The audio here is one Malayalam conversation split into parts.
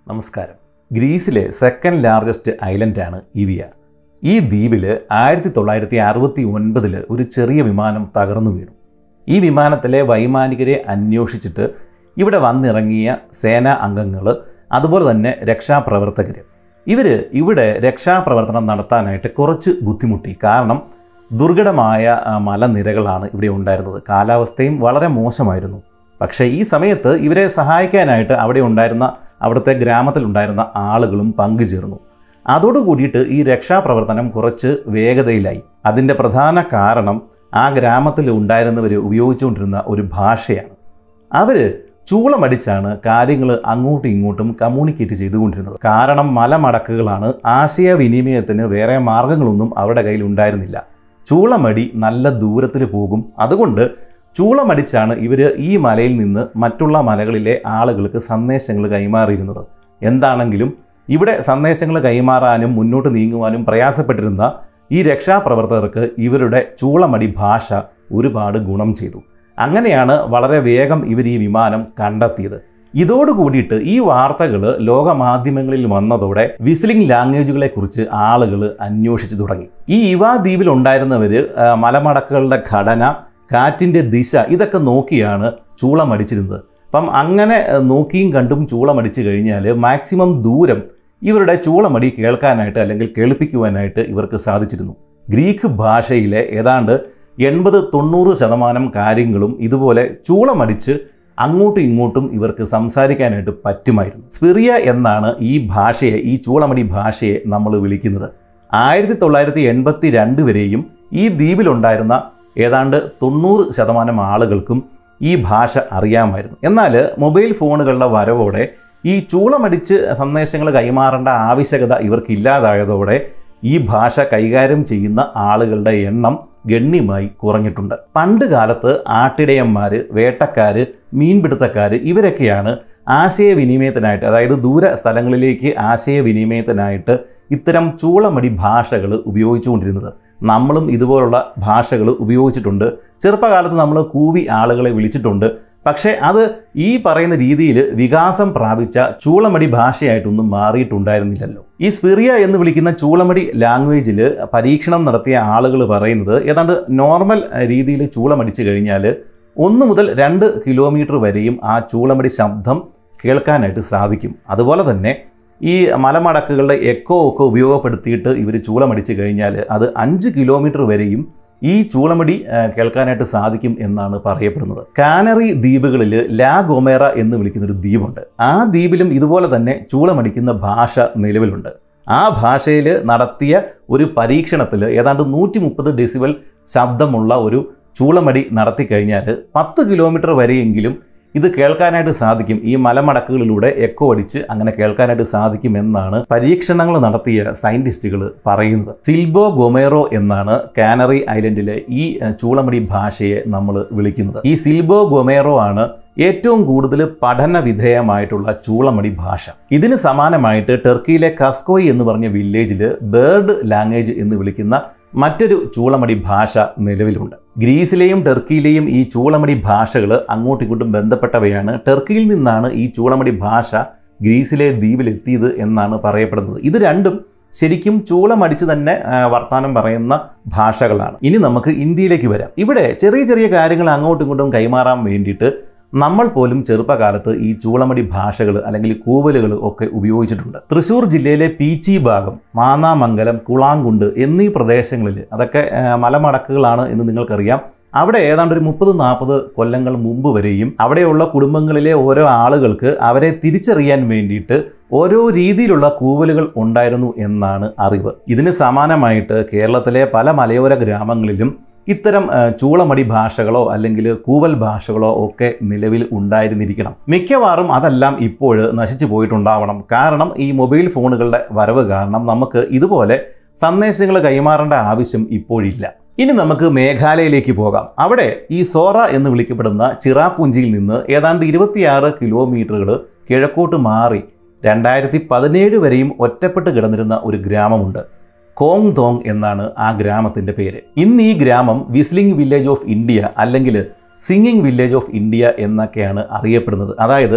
നമസ്കാരം ഗ്രീസിലെ സെക്കൻഡ് ലാർജസ്റ്റ് ഐലൻഡാണ് ഇവിയ ഈ ദ്വീപിൽ ആയിരത്തി തൊള്ളായിരത്തി അറുപത്തി ഒൻപതിൽ ഒരു ചെറിയ വിമാനം തകർന്നു വീണു ഈ വിമാനത്തിലെ വൈമാനികരെ അന്വേഷിച്ചിട്ട് ഇവിടെ വന്നിറങ്ങിയ സേനാ അംഗങ്ങൾ അതുപോലെ തന്നെ രക്ഷാപ്രവർത്തകർ ഇവർ ഇവിടെ രക്ഷാപ്രവർത്തനം നടത്താനായിട്ട് കുറച്ച് ബുദ്ധിമുട്ടി കാരണം ദുർഘടമായ ആ, മലനിരകളാണ് ഇവിടെ ഉണ്ടായിരുന്നത് കാലാവസ്ഥയും വളരെ മോശമായിരുന്നു പക്ഷേ ഈ സമയത്ത് ഇവരെ സഹായിക്കാനായിട്ട് അവിടെ ഉണ്ടായിരുന്ന അവിടുത്തെ ഗ്രാമത്തിലുണ്ടായിരുന്ന ആളുകളും പങ്കുചേർന്നു അതോടുകൂടിയിട്ട് ഈ രക്ഷാപ്രവർത്തനം കുറച്ച് വേഗതയിലായി അതിൻ്റെ പ്രധാന കാരണം ആ ഗ്രാമത്തിൽ ഉണ്ടായിരുന്നവർ ഉപയോഗിച്ചുകൊണ്ടിരുന്ന ഒരു ഭാഷയാണ് അവർ ചൂളമടിച്ചാണ് കാര്യങ്ങൾ അങ്ങോട്ടും ഇങ്ങോട്ടും കമ്മ്യൂണിക്കേറ്റ് ചെയ്തുകൊണ്ടിരുന്നത് കാരണം മലമടക്കുകളാണ് ആശയവിനിമയത്തിന് വേറെ മാർഗങ്ങളൊന്നും അവരുടെ കയ്യിൽ ഉണ്ടായിരുന്നില്ല ചൂളമടി നല്ല ദൂരത്തിൽ പോകും അതുകൊണ്ട് ചൂളമടിച്ചാണ് ഇവർ ഈ മലയിൽ നിന്ന് മറ്റുള്ള മലകളിലെ ആളുകൾക്ക് സന്ദേശങ്ങൾ കൈമാറിയിരുന്നത് എന്താണെങ്കിലും ഇവിടെ സന്ദേശങ്ങൾ കൈമാറാനും മുന്നോട്ട് നീങ്ങുവാനും പ്രയാസപ്പെട്ടിരുന്ന ഈ രക്ഷാപ്രവർത്തകർക്ക് ഇവരുടെ ചൂളമടി ഭാഷ ഒരുപാട് ഗുണം ചെയ്തു അങ്ങനെയാണ് വളരെ വേഗം ഇവർ ഈ വിമാനം കണ്ടെത്തിയത് ഇതോടുകൂടിയിട്ട് ഈ വാർത്തകൾ ലോകമാധ്യമങ്ങളിൽ വന്നതോടെ വിസിലിംഗ് ലാംഗ്വേജുകളെ കുറിച്ച് ആളുകൾ അന്വേഷിച്ചു തുടങ്ങി ഈ ഇവാ ദ്വീപിൽ ഉണ്ടായിരുന്നവർ മലമടക്കുകളുടെ ഘടന കാറ്റിൻ്റെ ദിശ ഇതൊക്കെ നോക്കിയാണ് ചൂളമടിച്ചിരുന്നത് അപ്പം അങ്ങനെ ഏഹ്, നോക്കിയും കണ്ടും ചൂളമടിച്ചു കഴിഞ്ഞാൽ മാക്സിമം ദൂരം ഇവരുടെ ചൂളമടി കേൾക്കാനായിട്ട് അല്ലെങ്കിൽ കേൾപ്പിക്കുവാനായിട്ട് ഇവർക്ക് സാധിച്ചിരുന്നു ഗ്രീക്ക് ഭാഷയിലെ ഏതാണ്ട് എൺപത് തൊണ്ണൂറ് ശതമാനം കാര്യങ്ങളും ഇതുപോലെ ചൂളമടിച്ച് അങ്ങോട്ടും ഇങ്ങോട്ടും ഇവർക്ക് സംസാരിക്കാനായിട്ട് പറ്റുമായിരുന്നു സ്പിറിയ എന്നാണ് ഈ ഭാഷയെ ഈ ചൂളമടി ഭാഷയെ നമ്മൾ വിളിക്കുന്നത് ആയിരത്തി തൊള്ളായിരത്തി എൺപത്തി രണ്ട് വരെയും ഈ ദ്വീപിലുണ്ടായിരുന്ന ഏതാണ്ട് തൊണ്ണൂറ് ശതമാനം ആളുകൾക്കും ഈ ഭാഷ അറിയാമായിരുന്നു എന്നാൽ മൊബൈൽ ഫോണുകളുടെ വരവോടെ ഈ ചൂളമടിച്ച് സന്ദേശങ്ങൾ കൈമാറേണ്ട ആവശ്യകത ഇവർക്കില്ലാതായതോടെ ഈ ഭാഷ കൈകാര്യം ചെയ്യുന്ന ആളുകളുടെ എണ്ണം ഗണ്യമായി കുറഞ്ഞിട്ടുണ്ട് പണ്ട് കാലത്ത് ആട്ടിടയന്മാർ വേട്ടക്കാർ മീൻപിടുത്തക്കാർ ഇവരൊക്കെയാണ് ആശയവിനിമയത്തിനായിട്ട് അതായത് ദൂര സ്ഥലങ്ങളിലേക്ക് ആശയവിനിമയത്തിനായിട്ട് ഇത്തരം ചൂളമടി ഭാഷകൾ ഉപയോഗിച്ചുകൊണ്ടിരുന്നത് നമ്മളും ഇതുപോലുള്ള ഭാഷകൾ ഉപയോഗിച്ചിട്ടുണ്ട് ചെറുപ്പകാലത്ത് നമ്മൾ കൂവി ആളുകളെ വിളിച്ചിട്ടുണ്ട് പക്ഷേ അത് ഈ പറയുന്ന രീതിയിൽ വികാസം പ്രാപിച്ച ചൂളമടി ഭാഷയായിട്ടൊന്നും മാറിയിട്ടുണ്ടായിരുന്നില്ലല്ലോ ഈ സ്പിറിയ എന്ന് വിളിക്കുന്ന ചൂളമടി ലാംഗ്വേജിൽ പരീക്ഷണം നടത്തിയ ആളുകൾ പറയുന്നത് ഏതാണ്ട് നോർമൽ രീതിയിൽ ചൂളമടിച്ചു കഴിഞ്ഞാൽ ഒന്ന് മുതൽ രണ്ട് കിലോമീറ്റർ വരെയും ആ ചൂളമടി ശബ്ദം കേൾക്കാനായിട്ട് സാധിക്കും അതുപോലെ തന്നെ ഈ മലമടക്കുകളുടെ എക്കോ ഒക്കെ ഉപയോഗപ്പെടുത്തിയിട്ട് ഇവർ ചൂളമടിച്ചു കഴിഞ്ഞാൽ അത് അഞ്ച് കിലോമീറ്റർ വരെയും ഈ ചൂളമടി ആ, കേൾക്കാനായിട്ട് സാധിക്കും എന്നാണ് പറയപ്പെടുന്നത് കാനറി ദ്വീപുകളിൽ ലാ ഗൊമേറ എന്ന് വിളിക്കുന്ന ഒരു ദ്വീപുണ്ട് ആ ദ്വീപിലും ഇതുപോലെ തന്നെ ചൂളമടിക്കുന്ന ഭാഷ നിലവിലുണ്ട് ആ ഭാഷയിൽ നടത്തിയ ഒരു പരീക്ഷണത്തിൽ ഏതാണ്ട് നൂറ്റി മുപ്പത് ഡെസിബൽ ശബ്ദമുള്ള ഒരു ചൂളമടി നടത്തി കഴിഞ്ഞാൽ പത്ത് കിലോമീറ്റർ വരെയെങ്കിലും ഇത് കേൾക്കാനായിട്ട് സാധിക്കും ഈ മലമടക്കുകളിലൂടെ എക്കോ അടിച്ച് അങ്ങനെ കേൾക്കാനായിട്ട് സാധിക്കുമെന്നാണ് പരീക്ഷണങ്ങൾ നടത്തിയ സയന്റിസ്റ്റുകൾ പറയുന്നത് സിൽബോ ഗൊമേറോ എന്നാണ് കാനറി ഐലൻഡിലെ ഈ അഹ്, ചൂളമടി ഭാഷയെ നമ്മൾ വിളിക്കുന്നത് ഈ സിൽബോ ഗൊമേറോ ആണ് ഏറ്റവും കൂടുതൽ പഠന വിധേയമായിട്ടുള്ള ചൂളമടി ഭാഷ ഇതിന് സമാനമായിട്ട് ടർക്കിയിലെ കസ്കോയ് എന്ന് പറഞ്ഞ വില്ലേജിൽ ബേർഡ് ലാംഗ്വേജ് എന്ന് വിളിക്കുന്ന മറ്റൊരു ചൂളമടി ഭാഷ നിലവിലുണ്ട് ഗ്രീസിലെയും ടർക്കിയിലെയും ഈ ചൂളമടി ഭാഷകൾ അങ്ങോട്ടും ഇങ്ങോട്ടും ബന്ധപ്പെട്ടവയാണ് ടർക്കിയിൽ നിന്നാണ് ഈ ചൂളമടി ഭാഷ ഗ്രീസിലെ ദ്വീപിലെത്തിയത് എന്നാണ് പറയപ്പെടുന്നത് ഇത് രണ്ടും ശരിക്കും ചൂളമടിച്ച് തന്നെ ആ, വർത്താനം പറയുന്ന ഭാഷകളാണ് ഇനി നമുക്ക് ഇന്ത്യയിലേക്ക് വരാം ഇവിടെ ചെറിയ ചെറിയ കാര്യങ്ങൾ അങ്ങോട്ടും ഇങ്ങോട്ടും കൈമാറാൻ വേണ്ടിയിട്ട് നമ്മൾ പോലും ചെറുപ്പകാലത്ത് ഈ ചൂളമടി ഭാഷകൾ അല്ലെങ്കിൽ കൂവലുകൾ ഒക്കെ ഉപയോഗിച്ചിട്ടുണ്ട് തൃശ്ശൂർ ജില്ലയിലെ പീച്ചി ഭാഗം മാന്നാമംഗലം കുളാങ്കുണ്ട് എന്നീ പ്രദേശങ്ങളിൽ അതൊക്കെ ആ, മലമടക്കുകളാണ് എന്ന് നിങ്ങൾക്കറിയാം അവിടെ ഏതാണ്ട് ഒരു മുപ്പത് നാൽപ്പത് കൊല്ലങ്ങൾ മുമ്പ് വരെയും അവിടെയുള്ള കുടുംബങ്ങളിലെ ഓരോ ആളുകൾക്ക് അവരെ തിരിച്ചറിയാൻ വേണ്ടിയിട്ട് ഓരോ രീതിയിലുള്ള കൂവലുകൾ ഉണ്ടായിരുന്നു എന്നാണ് അറിവ് ഇതിന് സമാനമായിട്ട് കേരളത്തിലെ പല മലയോര ഗ്രാമങ്ങളിലും ഇത്തരം ആ, ചൂളമടി ഭാഷകളോ അല്ലെങ്കിൽ കൂവൽ ഭാഷകളോ ഒക്കെ നിലവിൽ ഉണ്ടായിരുന്നിരിക്കണം മിക്കവാറും അതെല്ലാം ഇപ്പോൾ നശിച്ചു പോയിട്ടുണ്ടാവണം കാരണം ഈ മൊബൈൽ ഫോണുകളുടെ വരവ് കാരണം നമുക്ക് ഇതുപോലെ സന്ദേശങ്ങൾ കൈമാറേണ്ട ആവശ്യം ഇപ്പോഴില്ല ഇനി നമുക്ക് മേഘാലയയിലേക്ക് പോകാം അവിടെ ഈ സോറ എന്ന് വിളിക്കപ്പെടുന്ന ചിറാപുഞ്ചിയിൽ നിന്ന് ഏതാണ്ട് ഇരുപത്തിയാറ് കിലോമീറ്ററുകൾ കിഴക്കോട്ട് മാറി രണ്ടായിരത്തി പതിനേഴ് വരെയും ഒറ്റപ്പെട്ട് കിടന്നിരുന്ന ഒരു ഗ്രാമമുണ്ട് കോങ് തോങ് എന്നാണ് ആ ഗ്രാമത്തിൻ്റെ പേര് ഇന്ന് ഈ ഗ്രാമം വിസ്ലിംഗ് വില്ലേജ് ഓഫ് ഇന്ത്യ അല്ലെങ്കിൽ സിംഗിങ് വില്ലേജ് ഓഫ് ഇന്ത്യ എന്നൊക്കെയാണ് അറിയപ്പെടുന്നത് അതായത്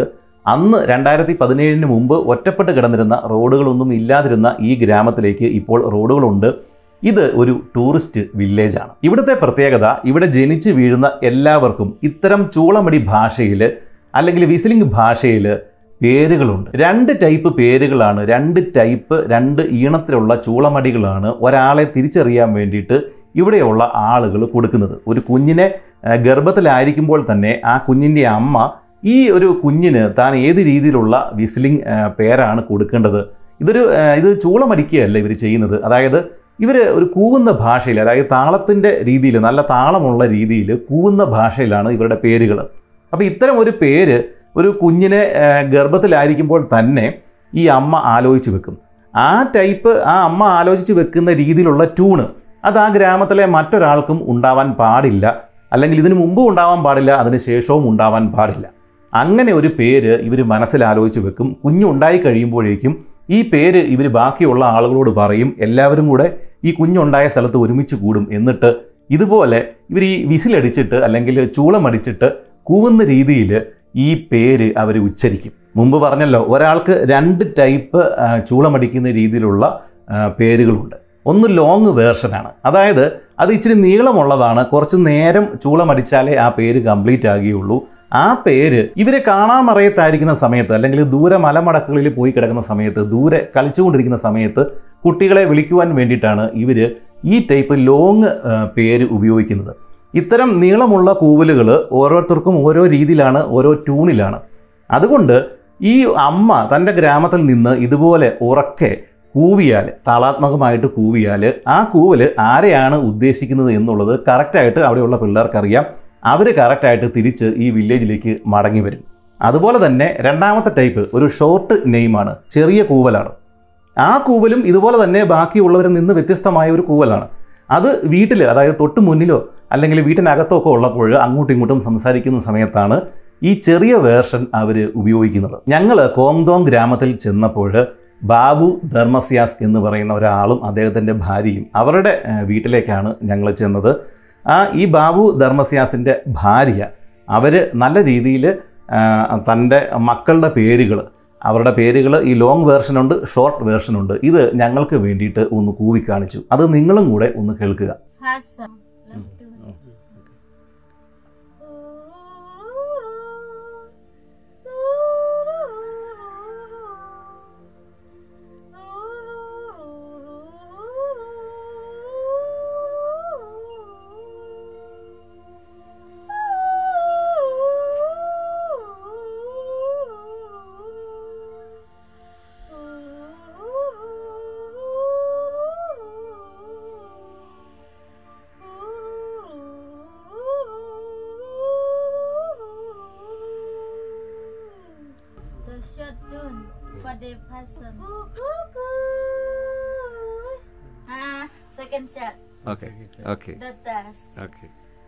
അന്ന് രണ്ടായിരത്തി പതിനേഴിന് മുമ്പ് ഒറ്റപ്പെട്ട് കിടന്നിരുന്ന റോഡുകളൊന്നും ഇല്ലാതിരുന്ന ഈ ഗ്രാമത്തിലേക്ക് ഇപ്പോൾ റോഡുകളുണ്ട് ഇത് ഒരു ടൂറിസ്റ്റ് വില്ലേജാണ് ഇവിടുത്തെ പ്രത്യേകത ഇവിടെ ജനിച്ച് വീഴുന്ന എല്ലാവർക്കും ഇത്തരം ചൂളമടി ഭാഷയിൽ അല്ലെങ്കിൽ വിസിലിംഗ് ഭാഷയിൽ പേരുകളുണ്ട് രണ്ട് ടൈപ്പ് പേരുകളാണ് രണ്ട് ടൈപ്പ് രണ്ട് ഈണത്തിലുള്ള ചൂളമടികളാണ് ഒരാളെ തിരിച്ചറിയാൻ വേണ്ടിയിട്ട് ഇവിടെയുള്ള ആളുകൾ കൊടുക്കുന്നത് ഒരു കുഞ്ഞിനെ ആ, ഗർഭത്തിലായിരിക്കുമ്പോൾ തന്നെ ആ കുഞ്ഞിൻ്റെ അമ്മ ഈ ഒരു കുഞ്ഞിന് താൻ ഏത് രീതിയിലുള്ള വിസിലിംഗ് ആ, പേരാണ് കൊടുക്കേണ്ടത് ഇതൊരു ആ, ഇത് ചൂളമടിക്കുകയല്ല ഇവർ ചെയ്യുന്നത് അതായത് ഇവർ ഒരു കൂവുന്ന ഭാഷയിൽ അതായത് താളത്തിൻ്റെ രീതിയിൽ നല്ല താളമുള്ള രീതിയിൽ കൂവുന്ന ഭാഷയിലാണ് ഇവരുടെ പേരുകൾ അപ്പോൾ ഇത്തരം ഒരു പേര് ഒരു കുഞ്ഞിനെ ആ, ഗർഭത്തിലായിരിക്കുമ്പോൾ തന്നെ ഈ അമ്മ ആലോചിച്ച് വെക്കും ആ ടൈപ്പ് ആ അമ്മ ആലോചിച്ച് വെക്കുന്ന രീതിയിലുള്ള ട്യൂണ് അത് ആ ഗ്രാമത്തിലെ മറ്റൊരാൾക്കും ഉണ്ടാവാൻ പാടില്ല അല്ലെങ്കിൽ ഇതിനു മുമ്പും ഉണ്ടാവാൻ പാടില്ല അതിന് ശേഷവും ഉണ്ടാവാൻ പാടില്ല അങ്ങനെ ഒരു പേര് ഇവർ മനസ്സിൽ ആലോചിച്ച് വെക്കും കുഞ്ഞുണ്ടായി കഴിയുമ്പോഴേക്കും ഈ പേര് ഇവർ ബാക്കിയുള്ള ആളുകളോട് പറയും എല്ലാവരും കൂടെ ഈ കുഞ്ഞുണ്ടായ സ്ഥലത്ത് ഒരുമിച്ച് കൂടും എന്നിട്ട് ഇതുപോലെ ഇവർ ഈ വിസിലടിച്ചിട്ട് അല്ലെങ്കിൽ ചൂളമടിച്ചിട്ട് കൂവുന്ന രീതിയിൽ ഈ പേര് അവർ ഉച്ചരിക്കും മുമ്പ് പറഞ്ഞല്ലോ ഒരാൾക്ക് രണ്ട് ടൈപ്പ് ആ, ചൂളമടിക്കുന്ന രീതിയിലുള്ള ആ, പേരുകളുണ്ട് ഒന്ന് ലോങ് വേർഷനാണ് അതായത് അത് ഇച്ചിരി നീളമുള്ളതാണ് കുറച്ച് നേരം ചൂളമടിച്ചാലേ ആ പേര് കംപ്ലീറ്റ് ആകുകയുള്ളൂ ആ പേര് ഇവരെ കാണാൻ മറയത്തായിരിക്കുന്ന സമയത്ത് അല്ലെങ്കിൽ ദൂരെ മലമടക്കുകളിൽ പോയി കിടക്കുന്ന സമയത്ത് ദൂരെ കളിച്ചുകൊണ്ടിരിക്കുന്ന സമയത്ത് കുട്ടികളെ വിളിക്കുവാൻ വേണ്ടിയിട്ടാണ് ഇവർ ഈ ടൈപ്പ് ലോങ് ആ, പേര് ഉപയോഗിക്കുന്നത് ഇത്തരം നീളമുള്ള കൂവലുകൾ ഓരോരുത്തർക്കും ഓരോ രീതിയിലാണ് ഓരോ ട്യൂണിലാണ് അതുകൊണ്ട് ഈ അമ്മ തൻ്റെ ഗ്രാമത്തിൽ നിന്ന് ഇതുപോലെ ഉറക്കെ കൂവിയാൽ താളാത്മകമായിട്ട് കൂവിയാൽ ആ കൂവൽ ആരെയാണ് ഉദ്ദേശിക്കുന്നത് എന്നുള്ളത് കറക്റ്റായിട്ട് അവിടെയുള്ള പിള്ളേർക്കറിയാം അവർ കറക്റ്റായിട്ട് തിരിച്ച് ഈ വില്ലേജിലേക്ക് മടങ്ങി വരും അതുപോലെ തന്നെ രണ്ടാമത്തെ ടൈപ്പ് ഒരു ഷോർട്ട് നെയിമാണ് ചെറിയ കൂവലാണ് ആ കൂവലും ഇതുപോലെ തന്നെ ബാക്കിയുള്ളവരിൽ നിന്ന് വ്യത്യസ്തമായ ഒരു കൂവലാണ് അത് വീട്ടിൽ അതായത് തൊട്ട് മുന്നിലോ അല്ലെങ്കിൽ വീട്ടിനകത്തോ ഒക്കെ ഉള്ളപ്പോൾ അങ്ങോട്ടും ഇങ്ങോട്ടും സംസാരിക്കുന്ന സമയത്താണ് ഈ ചെറിയ വേർഷൻ അവർ ഉപയോഗിക്കുന്നത് ഞങ്ങൾ കോങ്തോങ് ഗ്രാമത്തിൽ ചെന്നപ്പോൾ ബാബു ധർമ്മസ്യാസ് എന്ന് പറയുന്ന ഒരാളും അദ്ദേഹത്തിൻ്റെ ഭാര്യയും അവരുടെ ഏഹ്, വീട്ടിലേക്കാണ് ഞങ്ങൾ ചെന്നത് ആ ഈ ബാബു ധർമ്മസ്യാസിൻ്റെ ഭാര്യ അവർ നല്ല രീതിയിൽ തൻ്റെ മക്കളുടെ പേരുകൾ അവരുടെ പേരുകൾ ഈ ലോങ് വേർഷനുണ്ട് ഷോർട്ട് വേർഷനുണ്ട് ഇത് ഞങ്ങൾക്ക് വേണ്ടിയിട്ട് ഒന്ന് കൂവി കാണിച്ചു അത് നിങ്ങളും കൂടെ ഒന്ന് കേൾക്കുക Hassan. Love to. The short tune for the person. Ah, second shot. Okay okay The test. Okay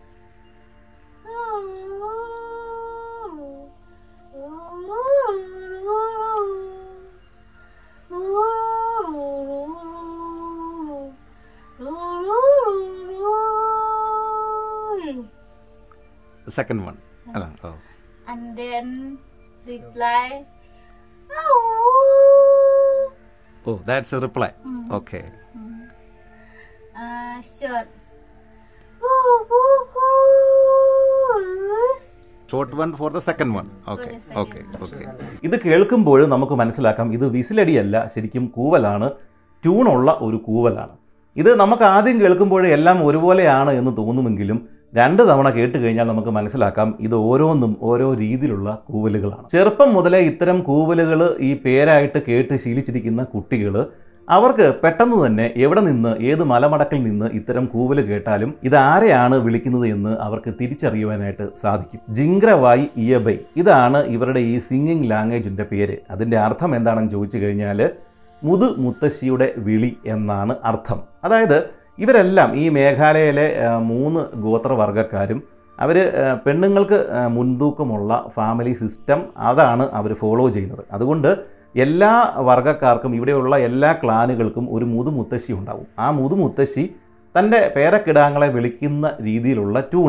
second one അല്ല ഓ And then reply. Oh that's a reply Hmm. Okay Uh, short. Short one for the second one okay the second okay one. Okay ഇത് കേൾക്കുമ്പോൾ നമുക്ക് മനസ്സിലാക്കാം ഇത് വിസിലടിയല്ല ശരിക്കും കൂവലാണ് ട്യൂണുള്ള ഒരു കൂവലാണ് ഇത് നമുക്ക് ആദ്യം കേൾക്കുമ്പോൾ എല്ലാം ഒരുപോലെയാണ് എന്ന് തോന്നുമെങ്കിലും രണ്ട് തവണ കേട്ട് കഴിഞ്ഞാൽ നമുക്ക് മനസ്സിലാക്കാം ഇത് ഓരോന്നും ഓരോ രീതിയിലുള്ള കൂവലുകളാണ് ചെറുപ്പം മുതലേ ഇത്തരം കൂവലുകൾ ഈ പേരായിട്ട് കേട്ട് ശീലിച്ചിരിക്കുന്ന കുട്ടികൾ അവർക്ക് പെട്ടെന്ന് തന്നെ എവിടെ നിന്ന് ഏത് മലമടക്കിൽ നിന്ന് ഇത്തരം കൂവല് കേട്ടാലും ഇത് ആരെയാണ് വിളിക്കുന്നത് എന്ന് അവർക്ക് തിരിച്ചറിയുവാനായിട്ട് സാധിക്കും ജിങ്ഗ്രവായി ഇയബൈ ഇതാണ് ഇവരുടെ ഈ സിംഗിങ് ലാംഗ്വേജിൻ്റെ പേര് അതിൻ്റെ അർത്ഥം എന്താണെന്ന് ചോദിച്ചു കഴിഞ്ഞാൽ മുതു മുത്തശ്ശിയുടെ വിളി എന്നാണ് അർത്ഥം അതായത് ഇവരെല്ലാം ഈ മേഘാലയയിലെ ആ, മൂന്ന് ഗോത്രവർഗ്ഗക്കാരും അവർ പെണ്ണുങ്ങൾക്ക് ആ, മുൻതൂക്കമുള്ള ഫാമിലി സിസ്റ്റം അതാണ് അവർ ഫോളോ ചെയ്യുന്നത് അതുകൊണ്ട് എല്ലാ വർഗ്ഗക്കാർക്കും ഇവിടെയുള്ള എല്ലാ ക്ലാനുകൾക്കും ഒരു മുതുമുത്തശ്ശി ഉണ്ടാവും ആ മുതുമുത്തശ്ശി തൻ്റെ പേരക്കിടാങ്ങളെ വിളിക്കുന്ന രീതിയിലുള്ള ട്യൂണ്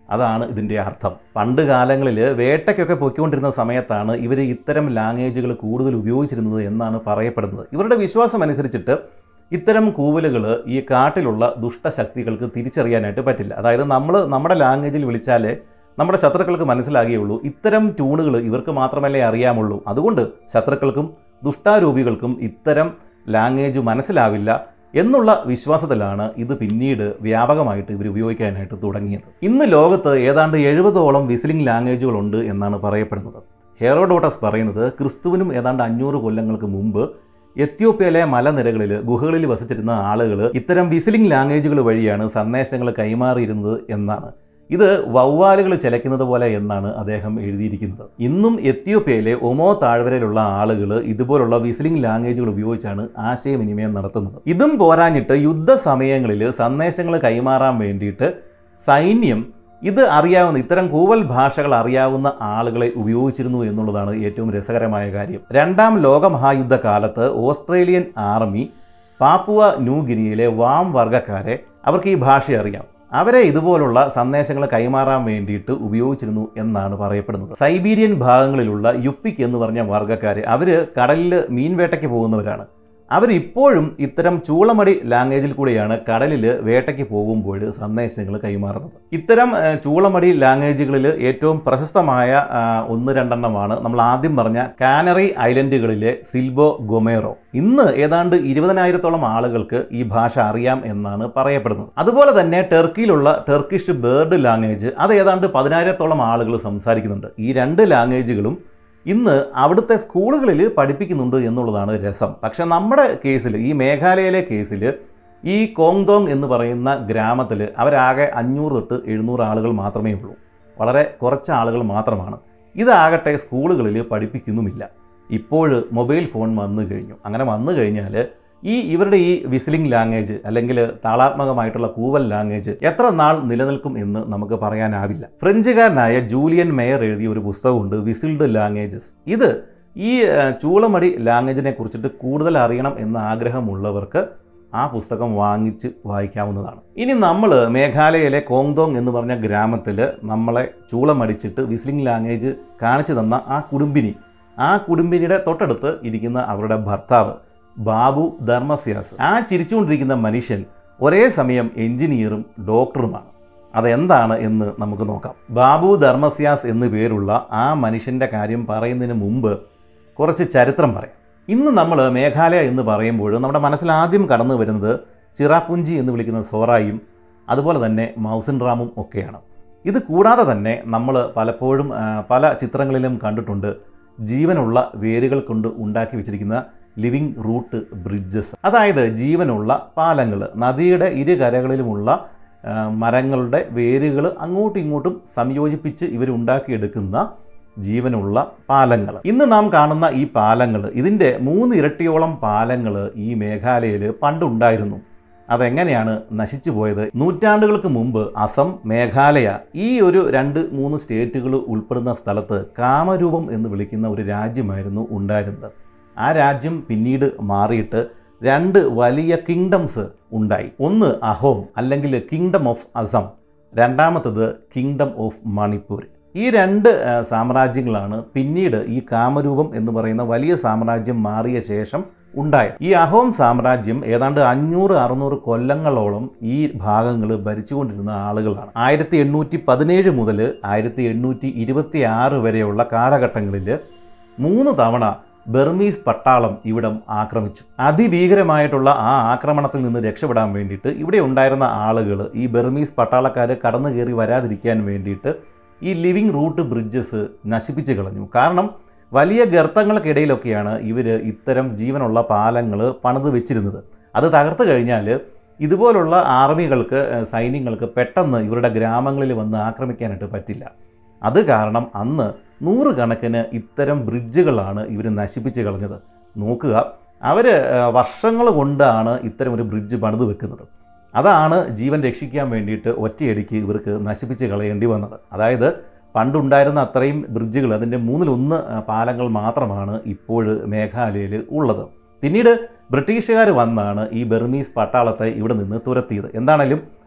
അതാണ് ഇതിൻ്റെ അർത്ഥം പണ്ട് കാലങ്ങളിൽ വേട്ടയ്ക്കൊക്കെ പൊയ്ക്കൊണ്ടിരുന്ന സമയത്താണ് ഇവർ ഇത്തരം ലാംഗ്വേജുകൾ കൂടുതൽ ഉപയോഗിച്ചിരുന്നത് എന്നാണ് പറയപ്പെടുന്നത് ഇവരുടെ വിശ്വാസം അനുസരിച്ചിട്ട് ഇത്തരം കൂവലുകൾ ഈ കാട്ടിലുള്ള ദുഷ്ടശക്തികൾക്ക് തിരിച്ചറിയാനായിട്ട് പറ്റില്ല അതായത് നമ്മൾ നമ്മുടെ ലാംഗ്വേജിൽ വിളിച്ചാലേ നമ്മുടെ ശത്രുക്കൾക്ക് മനസ്സിലാകുകയുള്ളൂ ഇത്തരം ട്യൂണുകൾ ഇവർക്ക് മാത്രമല്ലേ അറിയാമുള്ളൂ അതുകൊണ്ട് ശത്രുക്കൾക്കും ദുഷ്ടാരൂപികൾക്കും ഇത്തരം ലാംഗ്വേജ് മനസ്സിലാവില്ല എന്നുള്ള വിശ്വാസത്തിലാണ് ഇത് പിന്നീട് വ്യാപകമായിട്ട് ഇവർ ഉപയോഗിക്കാനായിട്ട് തുടങ്ങിയത് ഇന്ന് ലോകത്ത് ഏതാണ്ട് എഴുപതോളം വിസിലിംഗ് ലാംഗ്വേജുകളുണ്ട് എന്നാണ് പറയപ്പെടുന്നത് ഹെറോഡോട്ടസ് പറയുന്നത് ക്രിസ്തുവിനും ഏതാണ്ട് അഞ്ഞൂറ് കൊല്ലങ്ങൾക്ക് മുമ്പ് എത്യോപ്യയിലെ മലനിരകളിൽ ഗുഹകളിൽ വസിച്ചിരുന്ന ആളുകൾ ഇത്തരം വിസിലിംഗ് ലാംഗ്വേജുകൾ വഴിയാണ് സന്ദേശങ്ങൾ കൈമാറിയിരുന്നത് എന്നാണ് ഇത് വവ്വാലുകൾ ചിലയ്ക്കുന്നത് പോലെ എന്നാണ് അദ്ദേഹം എഴുതിയിരിക്കുന്നത് ഇന്നും എത്യോപ്യയിലെ ഒമോ താഴ്വരയിലുള്ള ആളുകൾ ഇതുപോലുള്ള വിസിലിംഗ് ലാംഗ്വേജുകൾ ഉപയോഗിച്ചാണ് ആശയവിനിമയം നടത്തുന്നത് ഇതും പോരാഞ്ഞിട്ട് യുദ്ധസമയങ്ങളിൽ സന്ദേശങ്ങൾ കൈമാറാൻ വേണ്ടിയിട്ട് സൈന്യം ഇത് അറിയാവുന്ന ഇത്തരം കൂവൽ ഭാഷകൾ അറിയാവുന്ന ആളുകളെ ഉപയോഗിച്ചിരുന്നു എന്നുള്ളതാണ് ഏറ്റവും രസകരമായ കാര്യം രണ്ടാം ലോകമഹായുദ്ധ കാലത്ത് ഓസ്ട്രേലിയൻ ആർമി പാപ്പുവ ന്യൂഗിനിയിലെ വാം വർഗ്ഗക്കാരെ അവർക്ക് ഈ ഭാഷ അറിയാം അവരെ ഇതുപോലുള്ള സന്ദേശങ്ങൾ കൈമാറാൻ വേണ്ടിയിട്ട് ഉപയോഗിച്ചിരുന്നു എന്നാണ് പറയപ്പെടുന്നത് സൈബീരിയൻ ഭാഗങ്ങളിലുള്ള യുപ്പിക് എന്ന് പറഞ്ഞ വർഗ്ഗക്കാർ അവർ കടലിൽ മീൻവേട്ടയ്ക്ക് പോകുന്നവരാണ് അവരിപ്പോഴും ഇത്തരം ചൂളമടി ലാംഗ്വേജിൽ കൂടിയാണ് കടലിൽ വേട്ടയ്ക്ക് പോകുമ്പോൾ സന്ദേശങ്ങൾ കൈമാറുന്നത് ഇത്തരം ഏഹ്, ചൂളമടി ലാംഗ്വേജുകളിൽ ഏറ്റവും പ്രശസ്തമായ ആ, ഒന്ന് രണ്ടെണ്ണമാണ് നമ്മൾ ആദ്യം പറഞ്ഞ കാനറി ഐലൻഡുകളിലെ സിൽബോ ഗൊമേറോ ഇന്ന് ഏതാണ്ട് ഇരുപതിനായിരത്തോളം ആളുകൾക്ക് ഈ ഭാഷ അറിയാം എന്നാണ് പറയപ്പെടുന്നത് അതുപോലെ തന്നെ ടർക്കിയിലുള്ള ടർക്കിഷ് ബേർഡ് ലാംഗ്വേജ് അത് ഏതാണ്ട് പതിനായിരത്തോളം ആളുകൾ സംസാരിക്കുന്നുണ്ട് ഈ രണ്ട് ലാംഗ്വേജുകളും ഇന്ന് അവിടുത്തെ സ്കൂളുകളിൽ പഠിപ്പിക്കുന്നുണ്ട് എന്നുള്ളതാണ് രസം പക്ഷെ നമ്മുടെ കേസിൽ ഈ മേഘാലയയിലെ കേസിൽ ഈ കോങ്തോങ് എന്ന് പറയുന്ന ഗ്രാമത്തിൽ അവരാകെ അഞ്ഞൂറ് തൊട്ട് എഴുന്നൂറ് ആളുകൾ മാത്രമേ ഉള്ളൂ വളരെ കുറച്ച് ആളുകൾ മാത്രമാണ് ഇതാകട്ടെ സ്കൂളുകളിൽ പഠിപ്പിക്കുന്നുമില്ല ഇപ്പോൾ മൊബൈൽ ഫോൺ വന്നു കഴിഞ്ഞു അങ്ങനെ വന്നു കഴിഞ്ഞാൽ ഈ ഇവരുടെ ഈ വിസിലിംഗ് ലാംഗ്വേജ് അല്ലെങ്കിൽ താളാത്മകമായിട്ടുള്ള കൂവൽ ലാംഗ്വേജ് എത്ര നാൾ നിലനിൽക്കും എന്ന് നമുക്ക് പറയാനാവില്ല ഫ്രഞ്ചുകാരനായ ജൂലിയൻ മേയർ എഴുതിയ ഒരു പുസ്തകമുണ്ട് വിസിൽഡ് ലാംഗ്വേജസ് ഇത് ഈ ആ, ചൂളമടി ലാംഗ്വേജിനെ കുറിച്ചിട്ട് കൂടുതൽ അറിയണം എന്ന ആഗ്രഹമുള്ളവർക്ക് ആ പുസ്തകം വാങ്ങിച്ച് വായിക്കാവുന്നതാണ് ഇനി നമ്മൾ മേഘാലയയിലെ കോങ്തോങ് എന്ന് പറഞ്ഞ ഗ്രാമത്തിൽ നമ്മളെ ചൂളമടിച്ചിട്ട് വിസിലിംഗ് ലാംഗ്വേജ് കാണിച്ചു തന്ന ആ കുടുംബിനി ആ കുടുംബിനിയുടെ തൊട്ടടുത്ത് ഇരിക്കുന്ന അവരുടെ ഭർത്താവ് ബാബു ധർമ്മസ്യാസ് ആ ചിരിച്ചുകൊണ്ടിരിക്കുന്ന മനുഷ്യൻ ഒരേ സമയം എഞ്ചിനീയറും ഡോക്ടറുമാണ് അതെന്താണ് എന്ന് നമുക്ക് നോക്കാം ബാബു ധർമ്മസ്യാസ് എന്നു പേരുള്ള ആ മനുഷ്യൻ്റെ കാര്യം പറയുന്നതിന് മുമ്പ് കുറച്ച് ചരിത്രം പറയാം ഇന്ന് നമ്മൾ മേഘാലയ എന്ന് പറയുമ്പോൾ നമ്മുടെ മനസ്സിൽ ആദ്യം കടന്നു വരുന്നത് ചിറാപുഞ്ചി എന്ന് വിളിക്കുന്ന സോറായും അതുപോലെ തന്നെ മൗസിൻ റാമും ഒക്കെയാണ് ഇത് കൂടാതെ തന്നെ നമ്മൾ പലപ്പോഴും ആ, പല ചിത്രങ്ങളിലും കണ്ടിട്ടുണ്ട് ജീവനുള്ള വേരുകൾ കൊണ്ട് ഉണ്ടാക്കി വെച്ചിരിക്കുന്ന ലിവിങ് റൂട്ട് ബ്രിഡ്ജസ് അതായത് ജീവനുള്ള പാലങ്ങൾ നദിയുടെ ഇരു കരകളിലുമുള്ള ആ, മരങ്ങളുടെ വേരുകൾ അങ്ങോട്ടും ഇങ്ങോട്ടും സംയോജിപ്പിച്ച് ഇവരുണ്ടാക്കിയെടുക്കുന്ന ജീവനുള്ള പാലങ്ങൾ ഇന്ന് നാം കാണുന്ന ഈ പാലങ്ങൾ ഇതിൻ്റെ മൂന്ന് ഇരട്ടിയോളം പാലങ്ങൾ ഈ മേഘാലയയിൽ പണ്ടുണ്ടായിരുന്നു അതെങ്ങനെയാണ് നശിച്ചു പോയത് നൂറ്റാണ്ടുകൾക്ക് മുമ്പ് അസം മേഘാലയ ഈ ഒരു രണ്ട് മൂന്ന് സ്റ്റേറ്റുകൾ ഉൾപ്പെടുന്ന സ്ഥലത്ത് കാമരൂപം എന്ന് വിളിക്കുന്ന ഒരു രാജ്യമായിരുന്നു ഉണ്ടായിരുന്നത് ആ രാജ്യം പിന്നീട് മാറിയിട്ട് രണ്ട് വലിയ കിങ്ഡംസ് ഉണ്ടായി ഒന്ന് അഹോം അല്ലെങ്കിൽ കിങ്ഡം ഓഫ് അസം രണ്ടാമത്തത് കിങ്ഡം ഓഫ് മണിപ്പൂർ ഈ രണ്ട് ആ, സാമ്രാജ്യങ്ങളാണ് പിന്നീട് ഈ കാമരൂപം എന്ന് പറയുന്ന വലിയ സാമ്രാജ്യം മാറിയ ശേഷം ഉണ്ടായത് ഈ അഹോം സാമ്രാജ്യം ഏതാണ്ട് അഞ്ഞൂറ് അറുന്നൂറ് കൊല്ലങ്ങളോളം ഈ ഭാഗങ്ങൾ ഭരിച്ചുകൊണ്ടിരുന്ന ആളുകളാണ് ആയിരത്തി എണ്ണൂറ്റി പതിനേഴ് മുതൽ ആയിരത്തി എണ്ണൂറ്റി ഇരുപത്തി ആറ് വരെയുള്ള കാലഘട്ടങ്ങളിൽ മൂന്ന് തവണ ബർമീസ് പട്ടാളം ഇവിടം ആക്രമിച്ചു അതിഭീകരമായിട്ടുള്ള ആ ആക്രമണത്തിൽ നിന്ന് രക്ഷപ്പെടാൻ വേണ്ടിയിട്ട് ഇവിടെ ഉണ്ടായിരുന്ന ആളുകൾ ഈ ബർമീസ് പട്ടാളക്കാർ കടന്നു കയറി വരാതിരിക്കാൻ വേണ്ടിയിട്ട് ഈ ലിവിങ് റൂട്ട് ബ്രിഡ്ജസ് നശിപ്പിച്ച് കളഞ്ഞു കാരണം വലിയ ഗർത്തങ്ങൾക്കിടയിലൊക്കെയാണ് ഇവർ ഇത്തരം ജീവനുള്ള പാലങ്ങൾ പണിത് വെച്ചിരുന്നത് അത് തകർത്ത് കഴിഞ്ഞാൽ ഇതുപോലുള്ള ആർമികൾക്ക് ഏഹ്, സൈന്യങ്ങൾക്ക് പെട്ടെന്ന് ഇവരുടെ ഗ്രാമങ്ങളിൽ വന്ന് ആക്രമിക്കാനായിട്ട് പറ്റില്ല അത് കാരണം അന്ന് നൂറുകണക്കിന് ഇത്തരം ബ്രിഡ്ജുകളാണ് ഇവർ നശിപ്പിച്ച് കളഞ്ഞത് നോക്കുക അവർ വർഷങ്ങൾ കൊണ്ടാണ് ഇത്തരം ഒരു ബ്രിഡ്ജ് പണിത് വെക്കുന്നത് അതാണ് ജീവൻ രക്ഷിക്കാൻ വേണ്ടിയിട്ട് ഒറ്റയടിക്ക് ഇവർക്ക് നശിപ്പിച്ച് കളയേണ്ടി വന്നത് അതായത് പണ്ടുണ്ടായിരുന്ന അത്രയും ബ്രിഡ്ജുകൾ അതിൻ്റെ മൂന്നിലൊന്ന് ആ, പാലങ്ങൾ മാത്രമാണ് ഇപ്പോൾ മേഘാലയയിൽ ഉള്ളത് പിന്നീട് ബ്രിട്ടീഷുകാർ വന്നാണ് ഈ ബർമീസ് പട്ടാളത്തെ ഇവിടെ നിന്ന് തുരത്തിയത് എന്താണേലും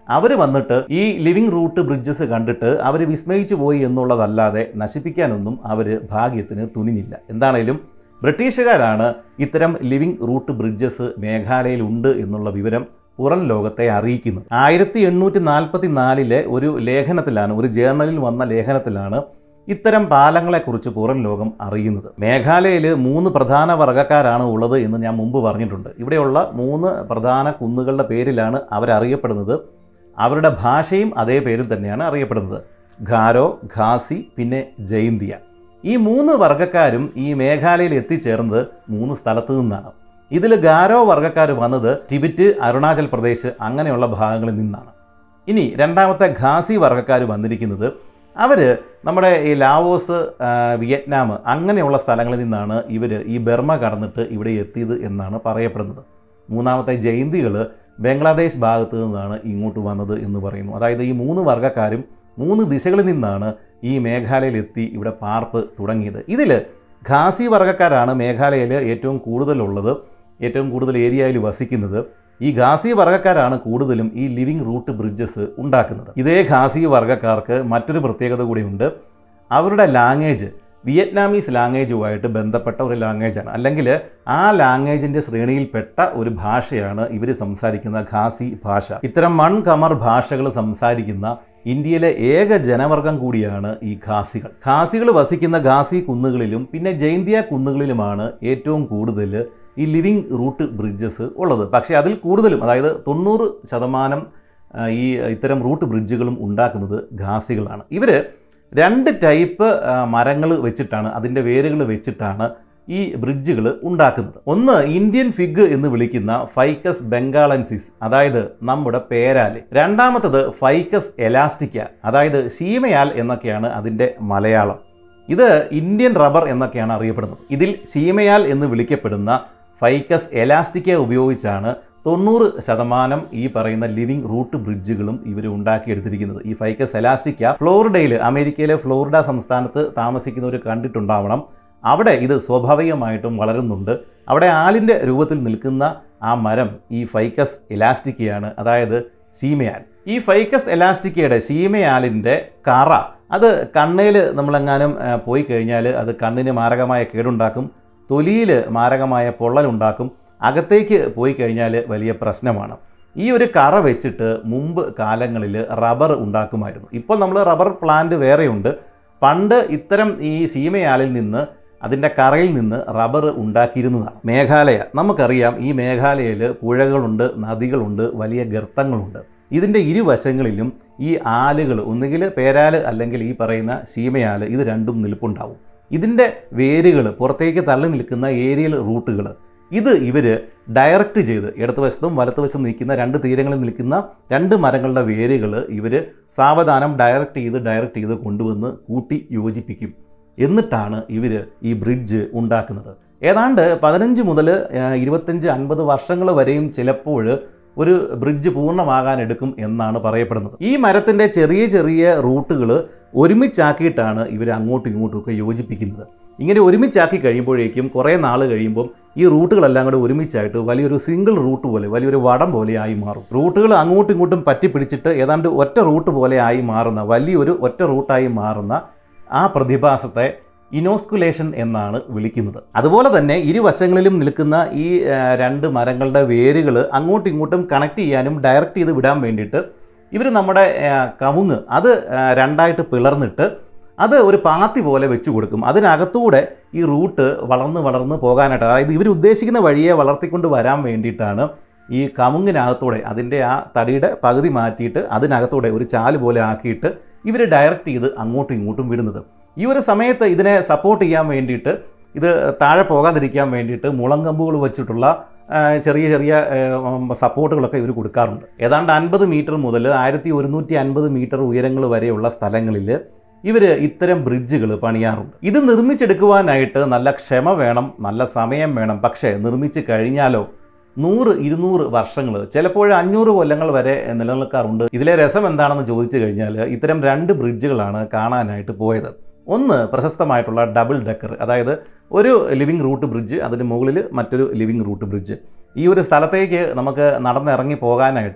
അവർ വന്നിട്ട് ഈ ലിവിങ് റൂട്ട് ബ്രിഡ്ജസ് കണ്ടിട്ട് അവർ വിസ്മയിച്ചു പോയി എന്നുള്ളതല്ലാതെ നശിപ്പിക്കാനൊന്നും അവർ ഭാഗ്യത്തിന് തുനിഞ്ഞില്ല എന്താണേലും ബ്രിട്ടീഷുകാരാണ് ഇത്തരം ലിവിങ് റൂട്ട് ബ്രിഡ്ജസ് മേഘാലയയിൽ ഉണ്ട് എന്നുള്ള വിവരം പുറം ലോകത്തെ അറിയിക്കുന്നത് ആയിരത്തി എണ്ണൂറ്റി നാൽപ്പത്തി നാലിലെ ഒരു ലേഖനത്തിലാണ് ഒരു ജേർണലിൽ വന്ന ലേഖനത്തിലാണ് ഇത്തരം പാലങ്ങളെക്കുറിച്ച് പുറം ലോകം അറിയുന്നത് മേഘാലയയിൽ മൂന്ന് പ്രധാന വർഗ്ഗക്കാരാണ് ഉള്ളത് എന്ന് ഞാൻ മുമ്പ് പറഞ്ഞിട്ടുണ്ട് ഇവിടെയുള്ള മൂന്ന് പ്രധാന കുന്നുകളുടെ പേരിലാണ് അവരറിയപ്പെടുന്നത് അവരുടെ ഭാഷയും അതേ പേരിൽ തന്നെയാണ് അറിയപ്പെടുന്നത് ഖാരോ ഖാസി പിന്നെ ജൈന്തിയ ഈ മൂന്ന് വർഗ്ഗക്കാരും ഈ മേഘാലയയിൽ എത്തിച്ചേർന്നത് മൂന്ന് സ്ഥലത്തു നിന്നാണ് ഇതിൽ ഗാരോ വർഗ്ഗക്കാർ വന്നത് ടിബറ്റ് അരുണാചൽ പ്രദേശ് അങ്ങനെയുള്ള ഭാഗങ്ങളിൽ നിന്നാണ് ഇനി രണ്ടാമത്തെ ഖാസി വർഗ്ഗക്കാർ വന്നിരിക്കുന്നത് അവർ നമ്മുടെ ഈ ലാവോസ് ആ, വിയറ്റ്നാം അങ്ങനെയുള്ള സ്ഥലങ്ങളിൽ നിന്നാണ് ഇവർ ഈ ബർമ കടന്നിട്ട് ഇവിടെ എത്തിയത് എന്നാണ് പറയപ്പെടുന്നത് മൂന്നാമത്തെ ജയന്തികൾ ബംഗ്ലാദേശ് ഭാഗത്തു നിന്നാണ് ഇങ്ങോട്ട് വന്നത് എന്ന് പറയുന്നു അതായത് ഈ മൂന്ന് വർഗ്ഗക്കാരും മൂന്ന് ദിശകളിൽ നിന്നാണ് ഈ മേഘാലയയിൽ എത്തി ഇവിടെ പാർപ്പ് തുടങ്ങിയത് ഇതിൽ ഖാസി വർഗ്ഗക്കാരാണ് മേഘാലയയിൽ ഏറ്റവും കൂടുതലുള്ളത് ഏറ്റവും കൂടുതൽ ഏരിയയിൽ വസിക്കുന്നത് ഈ ഖാസി വർഗ്ഗക്കാരാണ് കൂടുതലും ഈ ലിവിങ് റൂട്ട് ബ്രിഡ്ജസ് ഉണ്ടാക്കുന്നത് ഇതേ ഖാസി വർഗ്ഗക്കാർക്ക് മറ്റൊരു പ്രത്യേകത കൂടിയുണ്ട് അവരുടെ ലാംഗ്വേജ് വിയറ്റ്നാമീസ് ലാംഗ്വേജുമായിട്ട് ബന്ധപ്പെട്ട ഒരു ലാംഗ്വേജാണ് അല്ലെങ്കിൽ ആ ലാംഗ്വേജിൻ്റെ ശ്രേണിയിൽപ്പെട്ട ഒരു ഭാഷയാണ് ഇവർ സംസാരിക്കുന്ന ഖാസി ഭാഷ ഇത്തരം മൺ കമർ ഭാഷകൾ സംസാരിക്കുന്ന ഇന്ത്യയിലെ ഏക ജനവർഗം കൂടിയാണ് ഈ ഖാസികൾ ഖാസികൾ വസിക്കുന്ന ഖാസി കുന്നുകളിലും പിന്നെ ജൈന്തിയ കുന്നുകളിലുമാണ് ഏറ്റവും കൂടുതൽ ഈ ലിവിങ് റൂട്ട് ബ്രിഡ്ജസ് ഉള്ളത് പക്ഷേ അതിൽ കൂടുതലും അതായത് തൊണ്ണൂറ് ശതമാനം ആ, ഈ ഇത്തരം റൂട്ട് ബ്രിഡ്ജുകളും ഉണ്ടാക്കുന്നത് ഖാസികളാണ് ഇവർ രണ്ട് ടൈപ്പ് മരങ്ങൾ വെച്ചിട്ടാണ് അതിൻ്റെ വേരുകൾ വെച്ചിട്ടാണ് ഈ ബ്രിഡ്ജുകൾ ഉണ്ടാക്കുന്നത് ഒന്ന് ഇന്ത്യൻ ഫിഗ് എന്ന് വിളിക്കുന്ന ഫൈക്കസ് ബംഗാളൻസിസ് അതായത് നമ്മുടെ പേരാല് രണ്ടാമത്തത് ഫൈക്കസ് എലാസ്റ്റിക്ക അതായത് ശീമയാൽ എന്നൊക്കെയാണ് അതിൻ്റെ മലയാളം ഇത് ഇന്ത്യൻ റബ്ബർ എന്നൊക്കെയാണ് അറിയപ്പെടുന്നത് ഇതിൽ ശീമയാൽ എന്ന് വിളിക്കപ്പെടുന്ന ഫൈക്കസ് എലാസ്റ്റിക്ക ഉപയോഗിച്ചാണ് തൊണ്ണൂറ് ശതമാനം ഈ പറയുന്ന ലിവിങ് റൂട്ട് ബ്രിഡ്ജുകളും ഇവർ ഉണ്ടാക്കിയെടുത്തിരിക്കുന്നത് ഈ ഫൈക്കസ് എലാസ്റ്റിക്ക ഫ്ലോറിഡയിൽ അമേരിക്കയിലെ ഫ്ലോറിഡ സംസ്ഥാനത്ത് താമസിക്കുന്നവർ കണ്ടിട്ടുണ്ടാവണം അവിടെ ഇത് സ്വാഭാവികമായിട്ടും വളരുന്നുണ്ട് അവിടെ ആലിൻ്റെ രൂപത്തിൽ നിൽക്കുന്ന ആ മരം ഈ ഫൈക്കസ് എലാസ്റ്റിക്കയാണ് അതായത് ശീമയാൽ ഈ ഫൈക്കസ് എലാസ്റ്റിക്കയുടെ ശീമയാലിൻ്റെ കറ അത് കണ്ണയിൽ നമ്മളെങ്ങാനും ആ, പോയി കഴിഞ്ഞാൽ അത് കണ്ണിന് മാരകമായ കേടുണ്ടാക്കും തൊലിയിൽ മാരകമായ പൊള്ളലുണ്ടാക്കും അകത്തേക്ക് പോയി കഴിഞ്ഞാൽ വലിയ പ്രശ്നമാണ് ഈ ഒരു കറ വെച്ചിട്ട് മുമ്പ് കാലങ്ങളിൽ റബ്ബർ ഉണ്ടാക്കുമായിരുന്നു ഇപ്പോൾ നമ്മൾ റബ്ബർ പ്ലാന്റ് വേറെയുണ്ട് പണ്ട് ഇത്തരം ഈ സീമയാലിൽ നിന്ന് അതിൻ്റെ കറയിൽ നിന്ന് റബ്ബർ ഉണ്ടാക്കിയിരുന്നതാണ് മേഘാലയ നമുക്കറിയാം ഈ മേഘാലയയിൽ പുഴകളുണ്ട് നദികളുണ്ട് വലിയ ഗർത്തങ്ങളുണ്ട് ഇതിൻ്റെ ഇരുവശങ്ങളിലും ഈ ആലുകൾ ഒന്നുകിൽ പേരാല് അല്ലെങ്കിൽ ഈ പറയുന്ന ശീമയാല് ഇത് രണ്ടും നിൽപ്പുണ്ടാവും ഇതിൻ്റെ വേരുകൾ പുറത്തേക്ക് തള്ളി നിൽക്കുന്ന ഏരിയൽ റൂട്ടുകൾ ഇത് ഇവർ ഡയറക്റ്റ് ചെയ്ത് ഇടതുവശത്തും വലത്തുവശത്തും നിൽക്കുന്ന രണ്ട് തീരങ്ങളിൽ നിൽക്കുന്ന രണ്ട് മരങ്ങളുടെ വേരുകൾ ഇവർ സാവധാനം ഡയറക്റ്റ് ചെയ്ത് ഡയറക്റ്റ് ചെയ്ത് കൊണ്ടുവന്ന് കൂട്ടി യോജിപ്പിക്കും എന്നിട്ടാണ് ഇവർ ഈ ബ്രിഡ്ജ് ഉണ്ടാക്കുന്നത് ഏതാണ്ട് പതിനഞ്ച് മുതൽ ഇരുപത്തഞ്ച് അൻപത് വർഷങ്ങൾ വരെയും ചിലപ്പോൾ ഒരു ബ്രിഡ്ജ് പൂർണ്ണമാകാൻ എടുക്കും എന്നാണ് പറയപ്പെടുന്നത് ഈ മരത്തിൻ്റെ ചെറിയ ചെറിയ റൂട്ടുകൾ ഒരുമിച്ചാക്കിയിട്ടാണ് ഇവർ അങ്ങോട്ടും ഇങ്ങോട്ടും ഒക്കെ യോജിപ്പിക്കുന്നത് ഇങ്ങനെ ഒരുമിച്ചാക്കി കഴിയുമ്പോഴേക്കും കുറേ നാൾ കഴിയുമ്പം ഈ റൂട്ടുകളെല്ലാം കൂടെ ഒരുമിച്ചായിട്ട് വലിയൊരു സിംഗിൾ റൂട്ട് പോലെ വലിയൊരു വടം പോലെ ആയി മാറും റൂട്ടുകൾ അങ്ങോട്ടും ഇങ്ങോട്ടും പറ്റി പിടിച്ചിട്ട് ഏതാണ്ട് ഒറ്റ റൂട്ട് പോലെ ആയി മാറുന്ന വലിയൊരു ഒറ്റ റൂട്ടായി മാറുന്ന ആ പ്രതിഭാസത്തെ ഇനോസ്കുലേഷൻ എന്നാണ് വിളിക്കുന്നത് അതുപോലെ തന്നെ ഇരുവശങ്ങളിലും നിൽക്കുന്ന ഈ ആ, രണ്ട് മരങ്ങളുടെ വേരുകൾ അങ്ങോട്ടും ഇങ്ങോട്ടും കണക്ട് ചെയ്യാനും ഡയറക്റ്റ് ചെയ്ത് വിടാൻ വേണ്ടിയിട്ട് ഇവർ നമ്മുടെ ആ, കവുങ്ങ് അത് ആ, രണ്ടായിട്ട് പിളർന്നിട്ട് അത് ഒരു പാത്തി പോലെ വെച്ച് കൊടുക്കും അതിനകത്തൂടെ ഈ റൂട്ട് വളർന്ന് വളർന്ന് പോകാനായിട്ട് അതായത് ഇവർ ഉദ്ദേശിക്കുന്ന വഴിയെ വളർത്തിക്കൊണ്ട് വരാൻ വേണ്ടിയിട്ടാണ് ഈ കമുങ്ങിനകത്തൂടെ അതിൻ്റെ ആ തടിയുടെ പകുതി മാറ്റിയിട്ട് അതിനകത്തൂടെ ഒരു ചാല് പോലെ ആക്കിയിട്ട് ഇവർ ഡയറക്റ്റ് ചെയ്ത് അങ്ങോട്ടും ഇങ്ങോട്ടും വിടുന്നത് ഈ ഒരു സമയത്ത് ഇതിനെ സപ്പോർട്ട് ചെയ്യാൻ വേണ്ടിയിട്ട് ഇത് താഴെ പോകാതിരിക്കാൻ വേണ്ടിയിട്ട് മുളങ്കമ്പുകൾ വെച്ചിട്ടുള്ള ആ, ചെറിയ ചെറിയ ആ, സപ്പോർട്ടുകളൊക്കെ ഇവർ കൊടുക്കാറുണ്ട് ഏതാണ്ട് അൻപത് മീറ്റർ മുതൽ ആയിരത്തി ഒരുന്നൂറ്റി അൻപത് മീറ്റർ ഉയരങ്ങൾ വരെയുള്ള സ്ഥലങ്ങളിൽ ഇവർ ഇത്തരം ബ്രിഡ്ജുകൾ പണിയാറുണ്ട് ഇത് നിർമ്മിച്ചെടുക്കുവാനായിട്ട് നല്ല ക്ഷമ വേണം നല്ല സമയം വേണം പക്ഷേ നിർമ്മിച്ച് കഴിഞ്ഞാലോ നൂറ് ഇരുന്നൂറ് വർഷങ്ങൾ ചിലപ്പോൾ അഞ്ഞൂറ് കൊല്ലങ്ങൾ വരെ നിലനിൽക്കാറുണ്ട് ഇതിലെ രസം എന്താണെന്ന് ചോദിച്ചു കഴിഞ്ഞാൽ ഇത്തരം രണ്ട് ബ്രിഡ്ജുകളാണ് കാണാനായിട്ട് പോയത് ഒന്ന് പ്രശസ്തമായിട്ടുള്ള ഡബിൾ ഡെക്കർ അതായത് ഒരു ലിവിങ് റൂട്ട് ബ്രിഡ്ജ് അതിന് മുകളിൽ മറ്റൊരു ലിവിങ് റൂട്ട് ബ്രിഡ്ജ് ഈ ഒരു സ്ഥലത്തേക്ക് നമുക്ക് നടന്നിറങ്ങി പോകാനായിട്ട്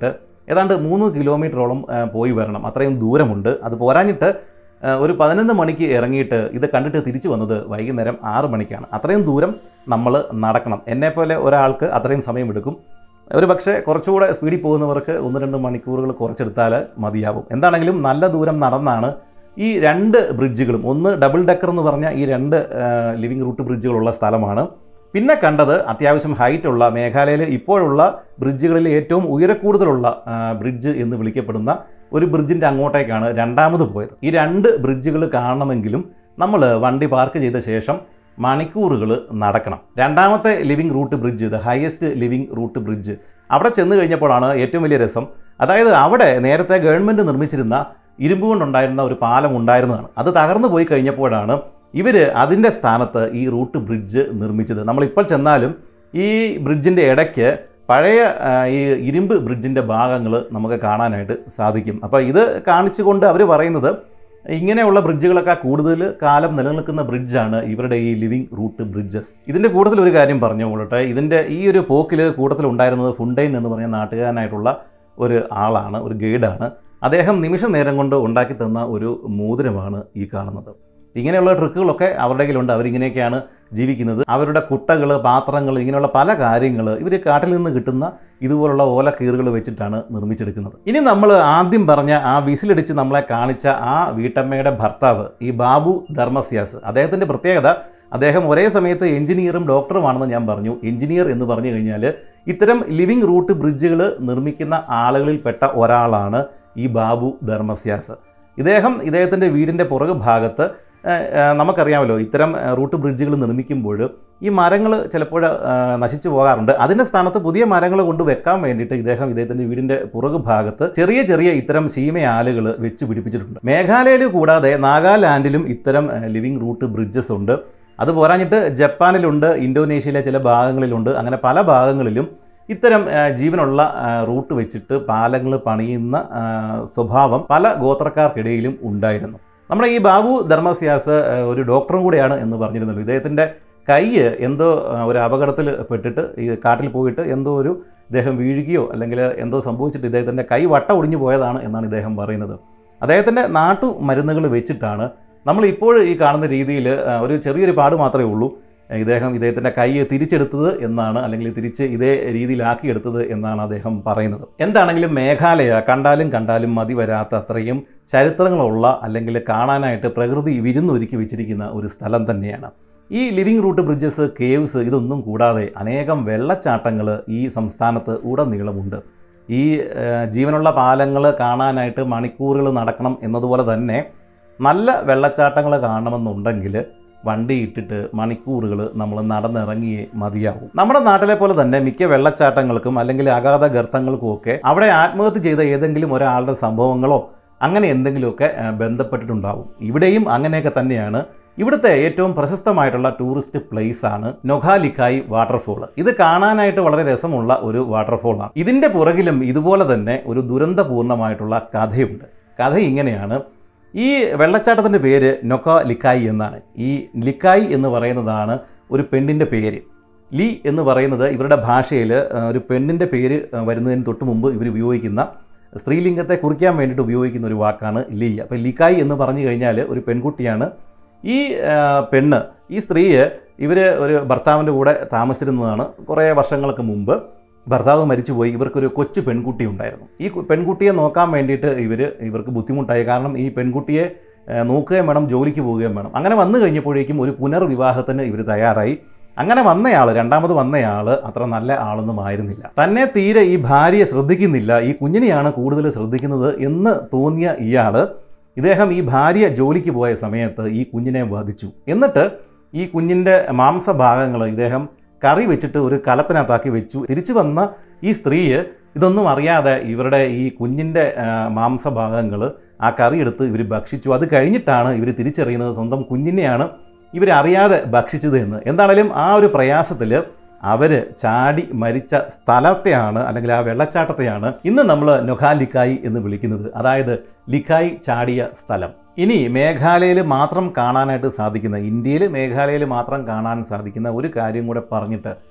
ഏതാണ്ട് മൂന്ന് കിലോമീറ്ററോളം ആ, പോയി വരണം അത്രയും ദൂരമുണ്ട് അത് പോരാഞ്ഞിട്ട് ആ, ഒരു പതിനൊന്ന് മണിക്ക് ഇറങ്ങിയിട്ട് ഇത് കണ്ടിട്ട് തിരിച്ചു വന്നത് വൈകുന്നേരം ആറ് മണിക്കാണ് അത്രയും ദൂരം നമ്മൾ നടക്കണം എന്നെപ്പോലെ ഒരാൾക്ക് അത്രയും സമയമെടുക്കും ഒരു പക്ഷേ കുറച്ചുകൂടെ സ്പീഡിൽ പോകുന്നവർക്ക് ഒന്ന് രണ്ട് മണിക്കൂറുകൾ കുറച്ചെടുത്താൽ മതിയാവും എന്താണെങ്കിലും നല്ല ദൂരം നടന്നാണ് ഈ രണ്ട് ബ്രിഡ്ജുകളും ഒന്ന് ഡബിൾ ഡെക്കർ എന്ന് പറഞ്ഞ ഈ രണ്ട് ലിവിങ് റൂട്ട് ബ്രിഡ്ജുകളുള്ള സ്ഥലമാണ് പിന്നെ കണ്ടത് അത്യാവശ്യം ഹൈറ്റ് ഉള്ള മേഘാലയയിൽ ഇപ്പോഴുള്ള ബ്രിഡ്ജുകളിൽ ഏറ്റവും ഉയരക്കൂടുതലുള്ള ആ, ബ്രിഡ്ജ് എന്ന് വിളിക്കപ്പെടുന്ന ഒരു ബ്രിഡ്ജിൻ്റെ അങ്ങോട്ടേക്കാണ് രണ്ടാമത് പോയത് ഈ രണ്ട് ബ്രിഡ്ജുകൾ കാണണമെങ്കിലും നമ്മൾ വണ്ടി പാർക്ക് ചെയ്ത ശേഷം മണിക്കൂറുകൾ നടക്കണം രണ്ടാമത്തെ living root bridge the highest living root bridge അവിടെ ചെന്ന് കഴിഞ്ഞപ്പോഴാണ് ഏറ്റവും വലിയ രസം അതായത് അവിടെ നേരത്തെ ഗവൺമെൻറ് നിർമ്മിച്ചിരുന്ന ഇരുമ്പ് കൊണ്ടുണ്ടായിരുന്ന ഒരു പാലം ഉണ്ടായിരുന്നതാണ് അത് തകർന്നു പോയി കഴിഞ്ഞപ്പോഴാണ് ഇവർ അതിൻ്റെ സ്ഥാനത്ത് ഈ റൂട്ട് ബ്രിഡ്ജ് നിർമ്മിച്ചത് നമ്മളിപ്പോൾ ചെന്നാലും ഈ ബ്രിഡ്ജിൻ്റെ ഇടയ്ക്ക് പഴയ ആ, ഈ ഇരുമ്പ് ബ്രിഡ്ജിൻ്റെ ഭാഗങ്ങൾ നമുക്ക് കാണാനായിട്ട് സാധിക്കും അപ്പോൾ ഇത് കാണിച്ചുകൊണ്ട് അവർ പറയുന്നത് ഇങ്ങനെയുള്ള ബ്രിഡ്ജുകളൊക്കെ കൂടുതൽ കാലം നിലനിൽക്കുന്ന ബ്രിഡ്ജാണ് ഇവരുടെ ഈ ലിവിങ് റൂട്ട് ബ്രിഡ്ജസ് ഇതിൻ്റെ കൂടുതൽ ഒരു കാര്യം പറഞ്ഞു കൊള്ളട്ടെ ഇതിൻ്റെ ഈ ഒരു പോക്കിൽ കൂടുതൽ ഉണ്ടായിരുന്നത് ഫുണ്ടൈൻ എന്ന് പറഞ്ഞ നാട്ടുകാരനായിട്ടുള്ള ഒരു ആളാണ് ഒരു ഗൈഡാണ് അദ്ദേഹം നിമിഷ നേരം കൊണ്ട് ഉണ്ടാക്കി തന്ന ഒരു മോതിരമാണ് ഈ കാണുന്നത് ഇങ്ങനെയുള്ള ട്രിക്കുകളൊക്കെ അവരുടെ കയ്യിലുണ്ട് അവരിങ്ങനെയൊക്കെയാണ് ജീവിക്കുന്നത് അവരുടെ കുട്ടകൾ പാത്രങ്ങൾ ഇങ്ങനെയുള്ള പല കാര്യങ്ങൾ ഇവർ കാട്ടിൽ നിന്ന് കിട്ടുന്ന ഇതുപോലുള്ള ഓലക്കീറുകൾ വെച്ചിട്ടാണ് നിർമ്മിച്ചെടുക്കുന്നത് ഇനി നമ്മൾ ആദ്യം പറഞ്ഞ ആ വിസിലടിച്ച് നമ്മളെ കാണിച്ച ആ വീട്ടമ്മയുടെ ഭർത്താവ് ഈ ബാബു ധർമ്മസ്യാസ് അദ്ദേഹത്തിൻ്റെ പ്രത്യേകത അദ്ദേഹം ഒരേ സമയത്ത് എഞ്ചിനീയറും ഡോക്ടറുമാണെന്ന് ഞാൻ പറഞ്ഞു എഞ്ചിനീയർ എന്ന് പറഞ്ഞു കഴിഞ്ഞാൽ ഇത്തരം ലിവിങ് റൂട്ട് ബ്രിഡ്ജുകൾ നിർമ്മിക്കുന്ന ആളുകളിൽപ്പെട്ട ഒരാളാണ് ഈ ബാബു ധർമ്മസ്യാസ് ഇദ്ദേഹം ഇദ്ദേഹത്തിൻ്റെ വീടിൻ്റെ പുറകു ഭാഗത്ത് ഏഹ്, ഏഹ്, നമുക്കറിയാമല്ലോ ഇത്തരം ഏഹ്, റൂട്ട് ബ്രിഡ്ജുകൾ നിർമ്മിക്കുമ്പോൾ ഈ മരങ്ങൾ ചിലപ്പോൾ ഏഹ്, നശിച്ചു പോകാറുണ്ട് അതിൻ്റെ സ്ഥാനത്ത് പുതിയ മരങ്ങൾ കൊണ്ട് വെക്കാൻ വേണ്ടിയിട്ട് ഇദ്ദേഹം ഇദ്ദേഹത്തിൻ്റെ വീടിൻ്റെ പുറകു ഭാഗത്ത് ചെറിയ ചെറിയ ഇത്തരം ശീമയാലുകൾ വെച്ച് പിടിപ്പിച്ചിട്ടുണ്ട് മേഘാലയയിൽ കൂടാതെ നാഗാലാൻഡിലും ഇത്തരം ഏഹ്, ലിവിങ് റൂട്ട് ബ്രിഡ്ജസ് ഉണ്ട് അത് പോരാഞ്ഞിട്ട് ജപ്പാനിലുണ്ട് ഇന്തോനേഷ്യയിലെ ചില ഭാഗങ്ങളിലുണ്ട് അങ്ങനെ പല ഭാഗങ്ങളിലും ഇത്തരം ആ, ജീവനുള്ള ആ, റൂട്ട് വെച്ചിട്ട് പാലങ്ങൾ പണിയുന്ന ആ, സ്വഭാവം പല ഗോത്രക്കാർക്കിടയിലും ഉണ്ടായിരുന്നു നമ്മുടെ ഈ ബാബു ധർമ്മസ്യാസ് ആ, ഒരു ഡോക്ടറും കൂടെയാണ് എന്ന് പറഞ്ഞിരുന്നല്ലോ ഇദ്ദേഹത്തിൻ്റെ കൈ എന്തോ ആ, ഒരു അപകടത്തിൽ പെട്ടിട്ട് ഈ കാട്ടിൽ പോയിട്ട് എന്തോ ഒരു ഇദ്ദേഹം വീഴുകയോ അല്ലെങ്കിൽ എന്തോ സംഭവിച്ചിട്ട് ഇദ്ദേഹത്തിൻ്റെ കൈ വട്ട ഒടിഞ്ഞു പോയതാണ് എന്നാണ് ഇദ്ദേഹം പറയുന്നത് അദ്ദേഹത്തിൻ്റെ നാട്ടു മരുന്നുകൾ വെച്ചിട്ടാണ് നമ്മൾ ഇപ്പോൾ ഈ കാണുന്ന രീതിയിൽ ആ, ഒരു ചെറിയൊരു പാട് മാത്രമേ ഉള്ളൂ ഇദ്ദേഹം ഇദ്ദേഹത്തിൻ്റെ കൈ തിരിച്ചെടുത്തത് എന്നാണ് അല്ലെങ്കിൽ തിരിച്ച് ഇതേ രീതിയിലാക്കിയെടുത്തത് എന്നാണ് അദ്ദേഹം പറയുന്നത് എന്താണെങ്കിലും മേഘാലയ കണ്ടാലും കണ്ടാലും മതി വരാത്ത അത്രയും ചരിത്രങ്ങളുള്ള അല്ലെങ്കിൽ കാണാനായിട്ട് പ്രകൃതി വിരുന്നൊരുക്കി വെച്ചിരിക്കുന്ന ഒരു സ്ഥലം തന്നെയാണ് ഈ ലിവിങ് റൂട്ട് ബ്രിഡ്ജസ് കേവ്സ് ഇതൊന്നും കൂടാതെ അനേകം വെള്ളച്ചാട്ടങ്ങൾ ഈ സംസ്ഥാനത്ത് ഉടനീളമുണ്ട് ഈ ഏഹ്, ജീവനുള്ള പാലങ്ങൾ കാണാനായിട്ട് മണിക്കൂറുകൾ നടക്കണം എന്നതുപോലെ തന്നെ നല്ല വെള്ളച്ചാട്ടങ്ങൾ കാണണമെന്നുണ്ടെങ്കിൽ വണ്ടി ഇട്ടിട്ട് മണിക്കൂറുകൾ നമ്മൾ നടന്നിറങ്ങിയേ മതിയാവും നമ്മുടെ നാട്ടിലെ പോലെ തന്നെ മിക്ക വെള്ളച്ചാട്ടങ്ങൾക്കും അല്ലെങ്കിൽ അഗാധ ഗർത്തങ്ങൾക്കും ഒക്കെ അവിടെ ആത്മഹത്യ ചെയ്ത ഏതെങ്കിലും ഒരാളുടെ സംഭവങ്ങളോ അങ്ങനെ എന്തെങ്കിലുമൊക്കെ ആ, ബന്ധപ്പെട്ടിട്ടുണ്ടാവും ഇവിടെയും അങ്ങനെയൊക്കെ തന്നെയാണ് ഇവിടുത്തെ ഏറ്റവും പ്രശസ്തമായിട്ടുള്ള ടൂറിസ്റ്റ് പ്ലേസ് ആണ് നൊഖാലിക്കായി വാട്ടർഫോൾ ഇത് കാണാനായിട്ട് വളരെ രസമുള്ള ഒരു വാട്ടർഫോൾ ആണ് ഇതിൻ്റെ പുറകിലും ഇതുപോലെ തന്നെ ഒരു ദുരന്തപൂർണ്ണമായിട്ടുള്ള കഥയുണ്ട് കഥ ഇങ്ങനെയാണ് ഈ വെള്ളച്ചാട്ടത്തിൻ്റെ പേര് നൊക്ക ലിക്കായി എന്നാണ് ഈ ലിക്കായി എന്ന് പറയുന്നതാണ് ഒരു പെണ്ണിൻ്റെ പേര് ലി എന്ന് പറയുന്നത് ഇവരുടെ ഭാഷയിൽ ആ, ഒരു പെണ്ണിൻ്റെ പേര് ആ, വരുന്നതിന് തൊട്ട് മുമ്പ് ഇവർ ഉപയോഗിക്കുന്ന സ്ത്രീലിംഗത്തെ കുറിക്കാൻ വേണ്ടിയിട്ട് ഉപയോഗിക്കുന്ന ഒരു വാക്കാണ് ലീ അപ്പോൾ ലിക്കായി എന്ന് പറഞ്ഞു കഴിഞ്ഞാൽ ഒരു പെൺകുട്ടിയാണ് ഈ ആ, പെണ്ണ് ഈ സ്ത്രീയെ ഇവർ ഒരു ഭർത്താവിൻ്റെ കൂടെ താമസിച്ചിരുന്നതാണ് കുറേ വർഷങ്ങൾക്ക് മുമ്പ് ഭർത്താവ് മരിച്ചുപോയി ഇവർക്കൊരു കൊച്ചു പെൺകുട്ടി ഉണ്ടായിരുന്നു ഈ കു- പെൺകുട്ടിയെ നോക്കാൻ വേണ്ടിയിട്ട് ഇവർ ഇവർക്ക് ബുദ്ധിമുട്ടായി കാരണം ഈ പെൺകുട്ടിയെ ആ, നോക്കുകയും വേണം ജോലിക്ക് പോവുകയും വേണം അങ്ങനെ വന്നു കഴിഞ്ഞപ്പോഴേക്കും ഒരു പുനർവിവാഹത്തിന് ഇവർ തയ്യാറായി അങ്ങനെ വന്നയാൾ രണ്ടാമത് വന്നയാൾ അത്ര നല്ല ആളൊന്നും ആയിരുന്നില്ല തന്നെ തീരെ ഈ ഭാര്യയെ ശ്രദ്ധിക്കുന്നില്ല ഈ കുഞ്ഞിനെയാണ് കൂടുതൽ ശ്രദ്ധിക്കുന്നത് എന്ന് തോന്നിയ ഇയാൾ ഇദ്ദേഹം ഈ ഭാര്യ ജോലിക്ക് പോയ സമയത്ത് ഈ കുഞ്ഞിനെ വധിച്ചു എന്നിട്ട് ഈ കുഞ്ഞിൻ്റെ മാംസഭാഗങ്ങൾ ഇദ്ദേഹം കറി വെച്ചിട്ട് ഒരു കലത്തിനകത്താക്കി വെച്ചു തിരിച്ചു വന്ന ഈ സ്ത്രീ ഇതൊന്നും അറിയാതെ ഇവരുടെ ഈ കുഞ്ഞിൻ്റെ മാംസഭാഗങ്ങൾ ആ കറി എടുത്ത് ഇവർ ഭക്ഷിച്ചു അത് കഴിഞ്ഞിട്ടാണ് ഇവർ തിരിച്ചറിയുന്നത് സ്വന്തം കുഞ്ഞിനെയാണ് ഇവരറിയാതെ ഭക്ഷിച്ചത് എന്ന് എന്താണേലും ആ ഒരു പ്രയാസത്തിൽ അവർ ചാടി മരിച്ച സ്ഥലത്തെയാണ് അല്ലെങ്കിൽ ആ വെള്ളച്ചാട്ടത്തെയാണ് ഇന്ന് നമ്മൾ നൊഖാലിക്കായി എന്ന് വിളിക്കുന്നത് അതായത് ലിക്കായി ചാടിയ സ്ഥലം ഇനി മേഘാലയയിൽ മാത്രം കാണാനായിട്ട് സാധിക്കുന്ന ഇന്ത്യയിൽ മേഘാലയയിൽ മാത്രം കാണാൻ സാധിക്കുന്ന ഒരു കാര്യം കൂടെ പറഞ്ഞിട്ട്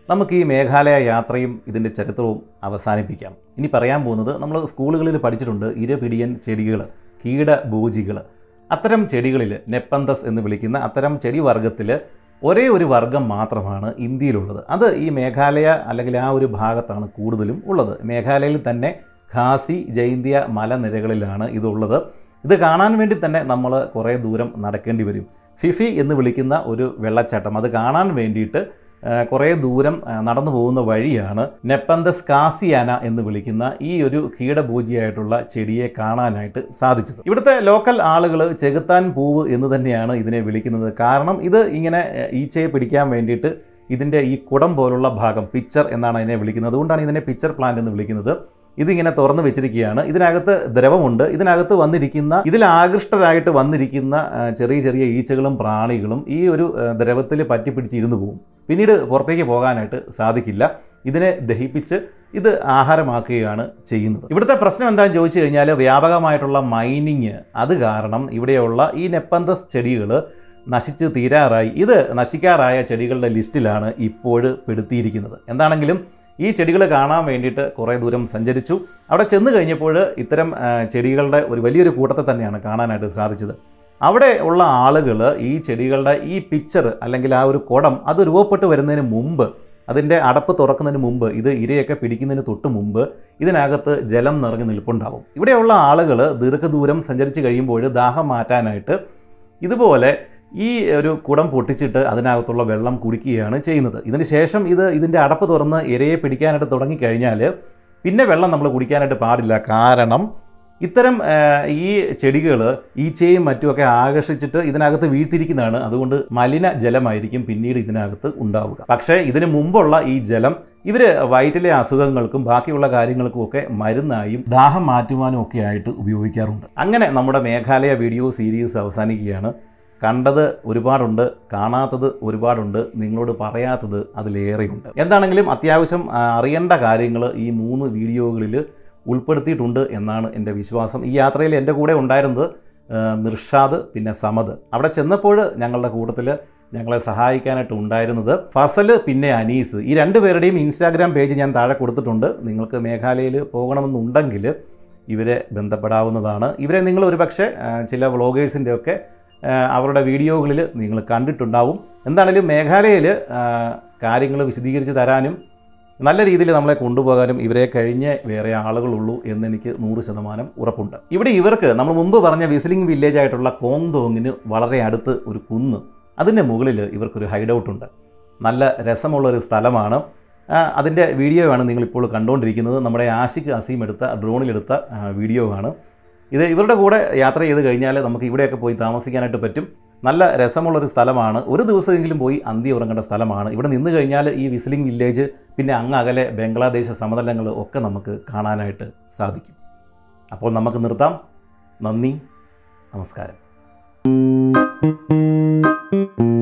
നമുക്ക് ഈ മേഘാലയ യാത്രയും ഇതിൻ്റെ ചരിത്രവും അവസാനിപ്പിക്കാം ഇനി പറയാൻ പോകുന്നത് നമ്മൾ സ്കൂളുകളിൽ പഠിച്ചിട്ടുണ്ട് ഇരപിടിയൻ ചെടികൾ കീടഭോജികൾ അത്തരം ചെടികളിൽ നെപ്പന്തസ് എന്ന് വിളിക്കുന്ന അത്തരം ചെടി വർഗത്തിൽ ഒരേ ഒരു വർഗം മാത്രമാണ് ഇന്ത്യയിലുള്ളത് അത് ഈ മേഘാലയ അല്ലെങ്കിൽ ആ ഒരു ഭാഗത്താണ് കൂടുതലും ഉള്ളത് മേഘാലയയിൽ തന്നെ ഖാസി ജൈന്തിയ മലനിരകളിലാണ് ഇതുള്ളത് ഇത് കാണാൻ വേണ്ടി തന്നെ നമ്മൾ കുറേ ദൂരം നടക്കേണ്ടി വരും ഫിഫി എന്ന് വിളിക്കുന്ന ഒരു വെള്ളച്ചാട്ടം അത് കാണാൻ വേണ്ടിയിട്ട് ആ, കുറേ ദൂരം ആ, നടന്നു പോകുന്ന വഴിയാണ് നെപ്പന്തസ് കാസിയാന എന്ന് വിളിക്കുന്ന ഈ ഒരു കീടഭൂജിയായിട്ടുള്ള ചെടിയെ കാണാനായിട്ട് സാധിച്ചത് ഇവിടുത്തെ ലോക്കൽ ആളുകൾ ചെകുത്താൻ പൂവ് എന്ന് തന്നെയാണ് ഇതിനെ വിളിക്കുന്നത് കാരണം ഇത് ഇങ്ങനെ ആ, ഈച്ചയെ പിടിക്കാൻ വേണ്ടിയിട്ട് ഇതിൻ്റെ ഈ കുടം പോലുള്ള ഭാഗം പിക്ചർ എന്നാണ് ഇതിനെ വിളിക്കുന്നത് അതുകൊണ്ടാണ് ഇതിനെ പിക്ചർ പ്ലാന്റ് എന്ന് വിളിക്കുന്നത് ഇതിങ്ങനെ തുറന്നു വെച്ചിരിക്കുകയാണ് ഇതിനകത്ത് ദ്രവമുണ്ട് ഇതിനകത്ത് വന്നിരിക്കുന്ന ഇതിൽ ആകൃഷ്ടരായിട്ട് വന്നിരിക്കുന്ന ആ, ചെറിയ ചെറിയ ഈച്ചകളും പ്രാണികളും ഈ ഒരു ദ്രവത്തിൽ പറ്റിപ്പിടിച്ച് ഇരുന്ന് പോകും പിന്നീട് പുറത്തേക്ക് പോകാനായിട്ട് സാധിക്കില്ല ഇതിനെ ദഹിപ്പിച്ച് ഇത് ആഹാരമാക്കുകയാണ് ചെയ്യുന്നത് ഇവിടുത്തെ പ്രശ്നം എന്താണെന്ന് ചോദിച്ചു കഴിഞ്ഞാൽ വ്യാപകമായിട്ടുള്ള മൈനിങ് അത് കാരണം ഇവിടെയുള്ള ഈ നെപ്പന്തസ് ചെടികൾ നശിച്ച് തീരാറായി ഇത് നശിക്കാറായ ചെടികളുടെ ലിസ്റ്റിലാണ് ഇപ്പോൾ പെടുത്തിയിരിക്കുന്നത് എന്താണെങ്കിലും ഈ ചെടികൾ കാണാൻ വേണ്ടിയിട്ട് കുറേ ദൂരം സഞ്ചരിച്ചു അവിടെ ചെന്ന് കഴിഞ്ഞപ്പോൾ ഇത്തരം ആ, ചെടികളുടെ ഒരു വലിയൊരു കൂട്ടത്തെ തന്നെയാണ് കാണാനായിട്ട് സാധിച്ചത് അവിടെ ഉള്ള ആളുകൾ ഈ ചെടികളുടെ ഈ പിക്ചർ അല്ലെങ്കിൽ ആ ഒരു കുടം അത് രൂപപ്പെട്ട് വരുന്നതിന് മുമ്പ് അതിൻ്റെ അടപ്പ് തുറക്കുന്നതിന് മുമ്പ് ഇത് ഇരയൊക്കെ പിടിക്കുന്നതിന് തൊട്ട് മുമ്പ് ഇതിനകത്ത് ജലം നിറഞ്ഞു നിൽപ്പുണ്ടാവും ഇവിടെയുള്ള ആളുകൾ ദീർഘദൂരം സഞ്ചരിച്ച് കഴിയുമ്പോൾ ദാഹം മാറ്റാനായിട്ട് ഇതുപോലെ ഈ ഒരു കുടം പൊട്ടിച്ചിട്ട് അതിനകത്തുള്ള വെള്ളം കുടിക്കുകയാണ് ചെയ്യുന്നത് ഇതിന് ശേഷം ഇത് ഇതിൻ്റെ അടപ്പ് തുറന്ന് ഇരയെ പിടിക്കാനായിട്ട് തുടങ്ങിക്കഴിഞ്ഞാൽ പിന്നെ വെള്ളം നമ്മൾ കുടിക്കാനായിട്ട് പാടില്ല കാരണം ഇത്തരം ആ, ഈ ചെടികൾ ഈച്ചയും മറ്റുമൊക്കെ ആകർഷിച്ചിട്ട് ഇതിനകത്ത് വീഴ്ത്തിരിക്കുന്നതാണ് അതുകൊണ്ട് മലിന ജലമായിരിക്കും പിന്നീട് ഇതിനകത്ത് ഉണ്ടാവുക പക്ഷേ ഇതിന് മുമ്പുള്ള ഈ ജലം ഇവർ വയറ്റിലെ അസുഖങ്ങൾക്കും ബാക്കിയുള്ള കാര്യങ്ങൾക്കും ഒക്കെ മരുന്നായും ദാഹം മാറ്റുവാനും ഒക്കെ ആയിട്ട് ഉപയോഗിക്കാറുണ്ട് അങ്ങനെ നമ്മുടെ മേഘാലയ വീഡിയോ സീരീസ് അവസാനിക്കുകയാണ് കണ്ടത് ഒരുപാടുണ്ട് കാണാത്തത് ഒരുപാടുണ്ട് നിങ്ങളോട് പറയാത്തത് അതിലേറെയുണ്ട് എന്താണെങ്കിലും അത്യാവശ്യം ആ, അറിയേണ്ട കാര്യങ്ങൾ ഈ മൂന്ന് വീഡിയോകളിൽ ഉൾപ്പെടുത്തിയിട്ടുണ്ട് എന്നാണ് എൻ്റെ വിശ്വാസം ഈ യാത്രയിൽ എൻ്റെ കൂടെ ഉണ്ടായിരുന്നത് ആ, മിർഷാദ് പിന്നെ സമദ് അവിടെ ചെന്നപ്പോൾ ഞങ്ങളുടെ കൂട്ടത്തിൽ ഞങ്ങളെ സഹായിക്കാനായിട്ട് ഉണ്ടായിരുന്നത് ഫസൽ പിന്നെ അനീസ് ഈ രണ്ട് പേരുടെയും ഇൻസ്റ്റാഗ്രാം പേജ് ഞാൻ താഴെ കൊടുത്തിട്ടുണ്ട് നിങ്ങൾക്ക് മേഘാലയയിൽ പോകണമെന്നുണ്ടെങ്കിൽ ഇവരെ ബന്ധപ്പെടാവുന്നതാണ് ഇവരെ നിങ്ങൾ ഒരുപക്ഷെ ആ, ചില വ്ളോഗേഴ്സിൻ്റെ ഒക്കെ ആ, അവരുടെ വീഡിയോകളിൽ നിങ്ങൾ കണ്ടിട്ടുണ്ടാവും എന്താണെങ്കിലും മേഘാലയയിൽ കാര്യങ്ങൾ വിശദീകരിച്ച് തരാനും നല്ല രീതിയിൽ നമ്മളെ കൊണ്ടുപോകാനും ഇവരെ കഴിഞ്ഞേ വേറെ ആളുകളുള്ളൂ എന്നെനിക്ക് നൂറ് ശതമാനം ഉറപ്പുണ്ട് ഇവിടെ ഇവർക്ക് നമ്മൾ മുമ്പ് പറഞ്ഞ വിസിലിംഗ് വില്ലേജ് ആയിട്ടുള്ള കോങ്തോങ്ങിന് വളരെ അടുത്ത് ഒരു കുന്ന് അതിൻ്റെ മുകളിൽ ഇവർക്കൊരു ഹൈഡ് ഔട്ട് ഉണ്ട് നല്ല രസമുള്ളൊരു സ്ഥലമാണ് ആ, അതിൻ്റെ വീഡിയോ ആണ് നിങ്ങളിപ്പോൾ കണ്ടുകൊണ്ടിരിക്കുന്നത് നമ്മുടെ ആഷിഖ് അസീം എടുത്ത ഡ്രോണിലെടുത്ത ആ, വീഡിയോ ആണ് ഇത് ഇവരുടെ കൂടെ യാത്ര ചെയ്ത് കഴിഞ്ഞാൽ നമുക്ക് ഇവിടെയൊക്കെ പോയി താമസിക്കാനായിട്ട് പറ്റും നല്ല രസമുള്ളൊരു സ്ഥലമാണ് ഒരു ദിവസമെങ്കിലും പോയി അന്തി ഉറങ്ങേണ്ട സ്ഥലമാണ് ഇവിടെ നിന്ന് കഴിഞ്ഞാൽ ഈ വിസിലിംഗ് വില്ലേജ് പിന്നെ അങ്ങ് അകലെ ബംഗ്ലാദേശ് സമതലങ്ങൾ ഒക്കെ നമുക്ക് കാണാനായിട്ട് സാധിക്കും അപ്പോൾ നമുക്ക് നിർത്താം നന്ദി നമസ്കാരം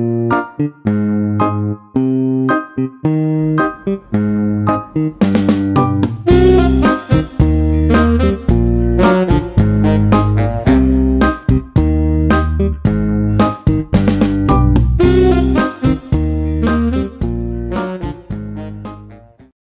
Thank you.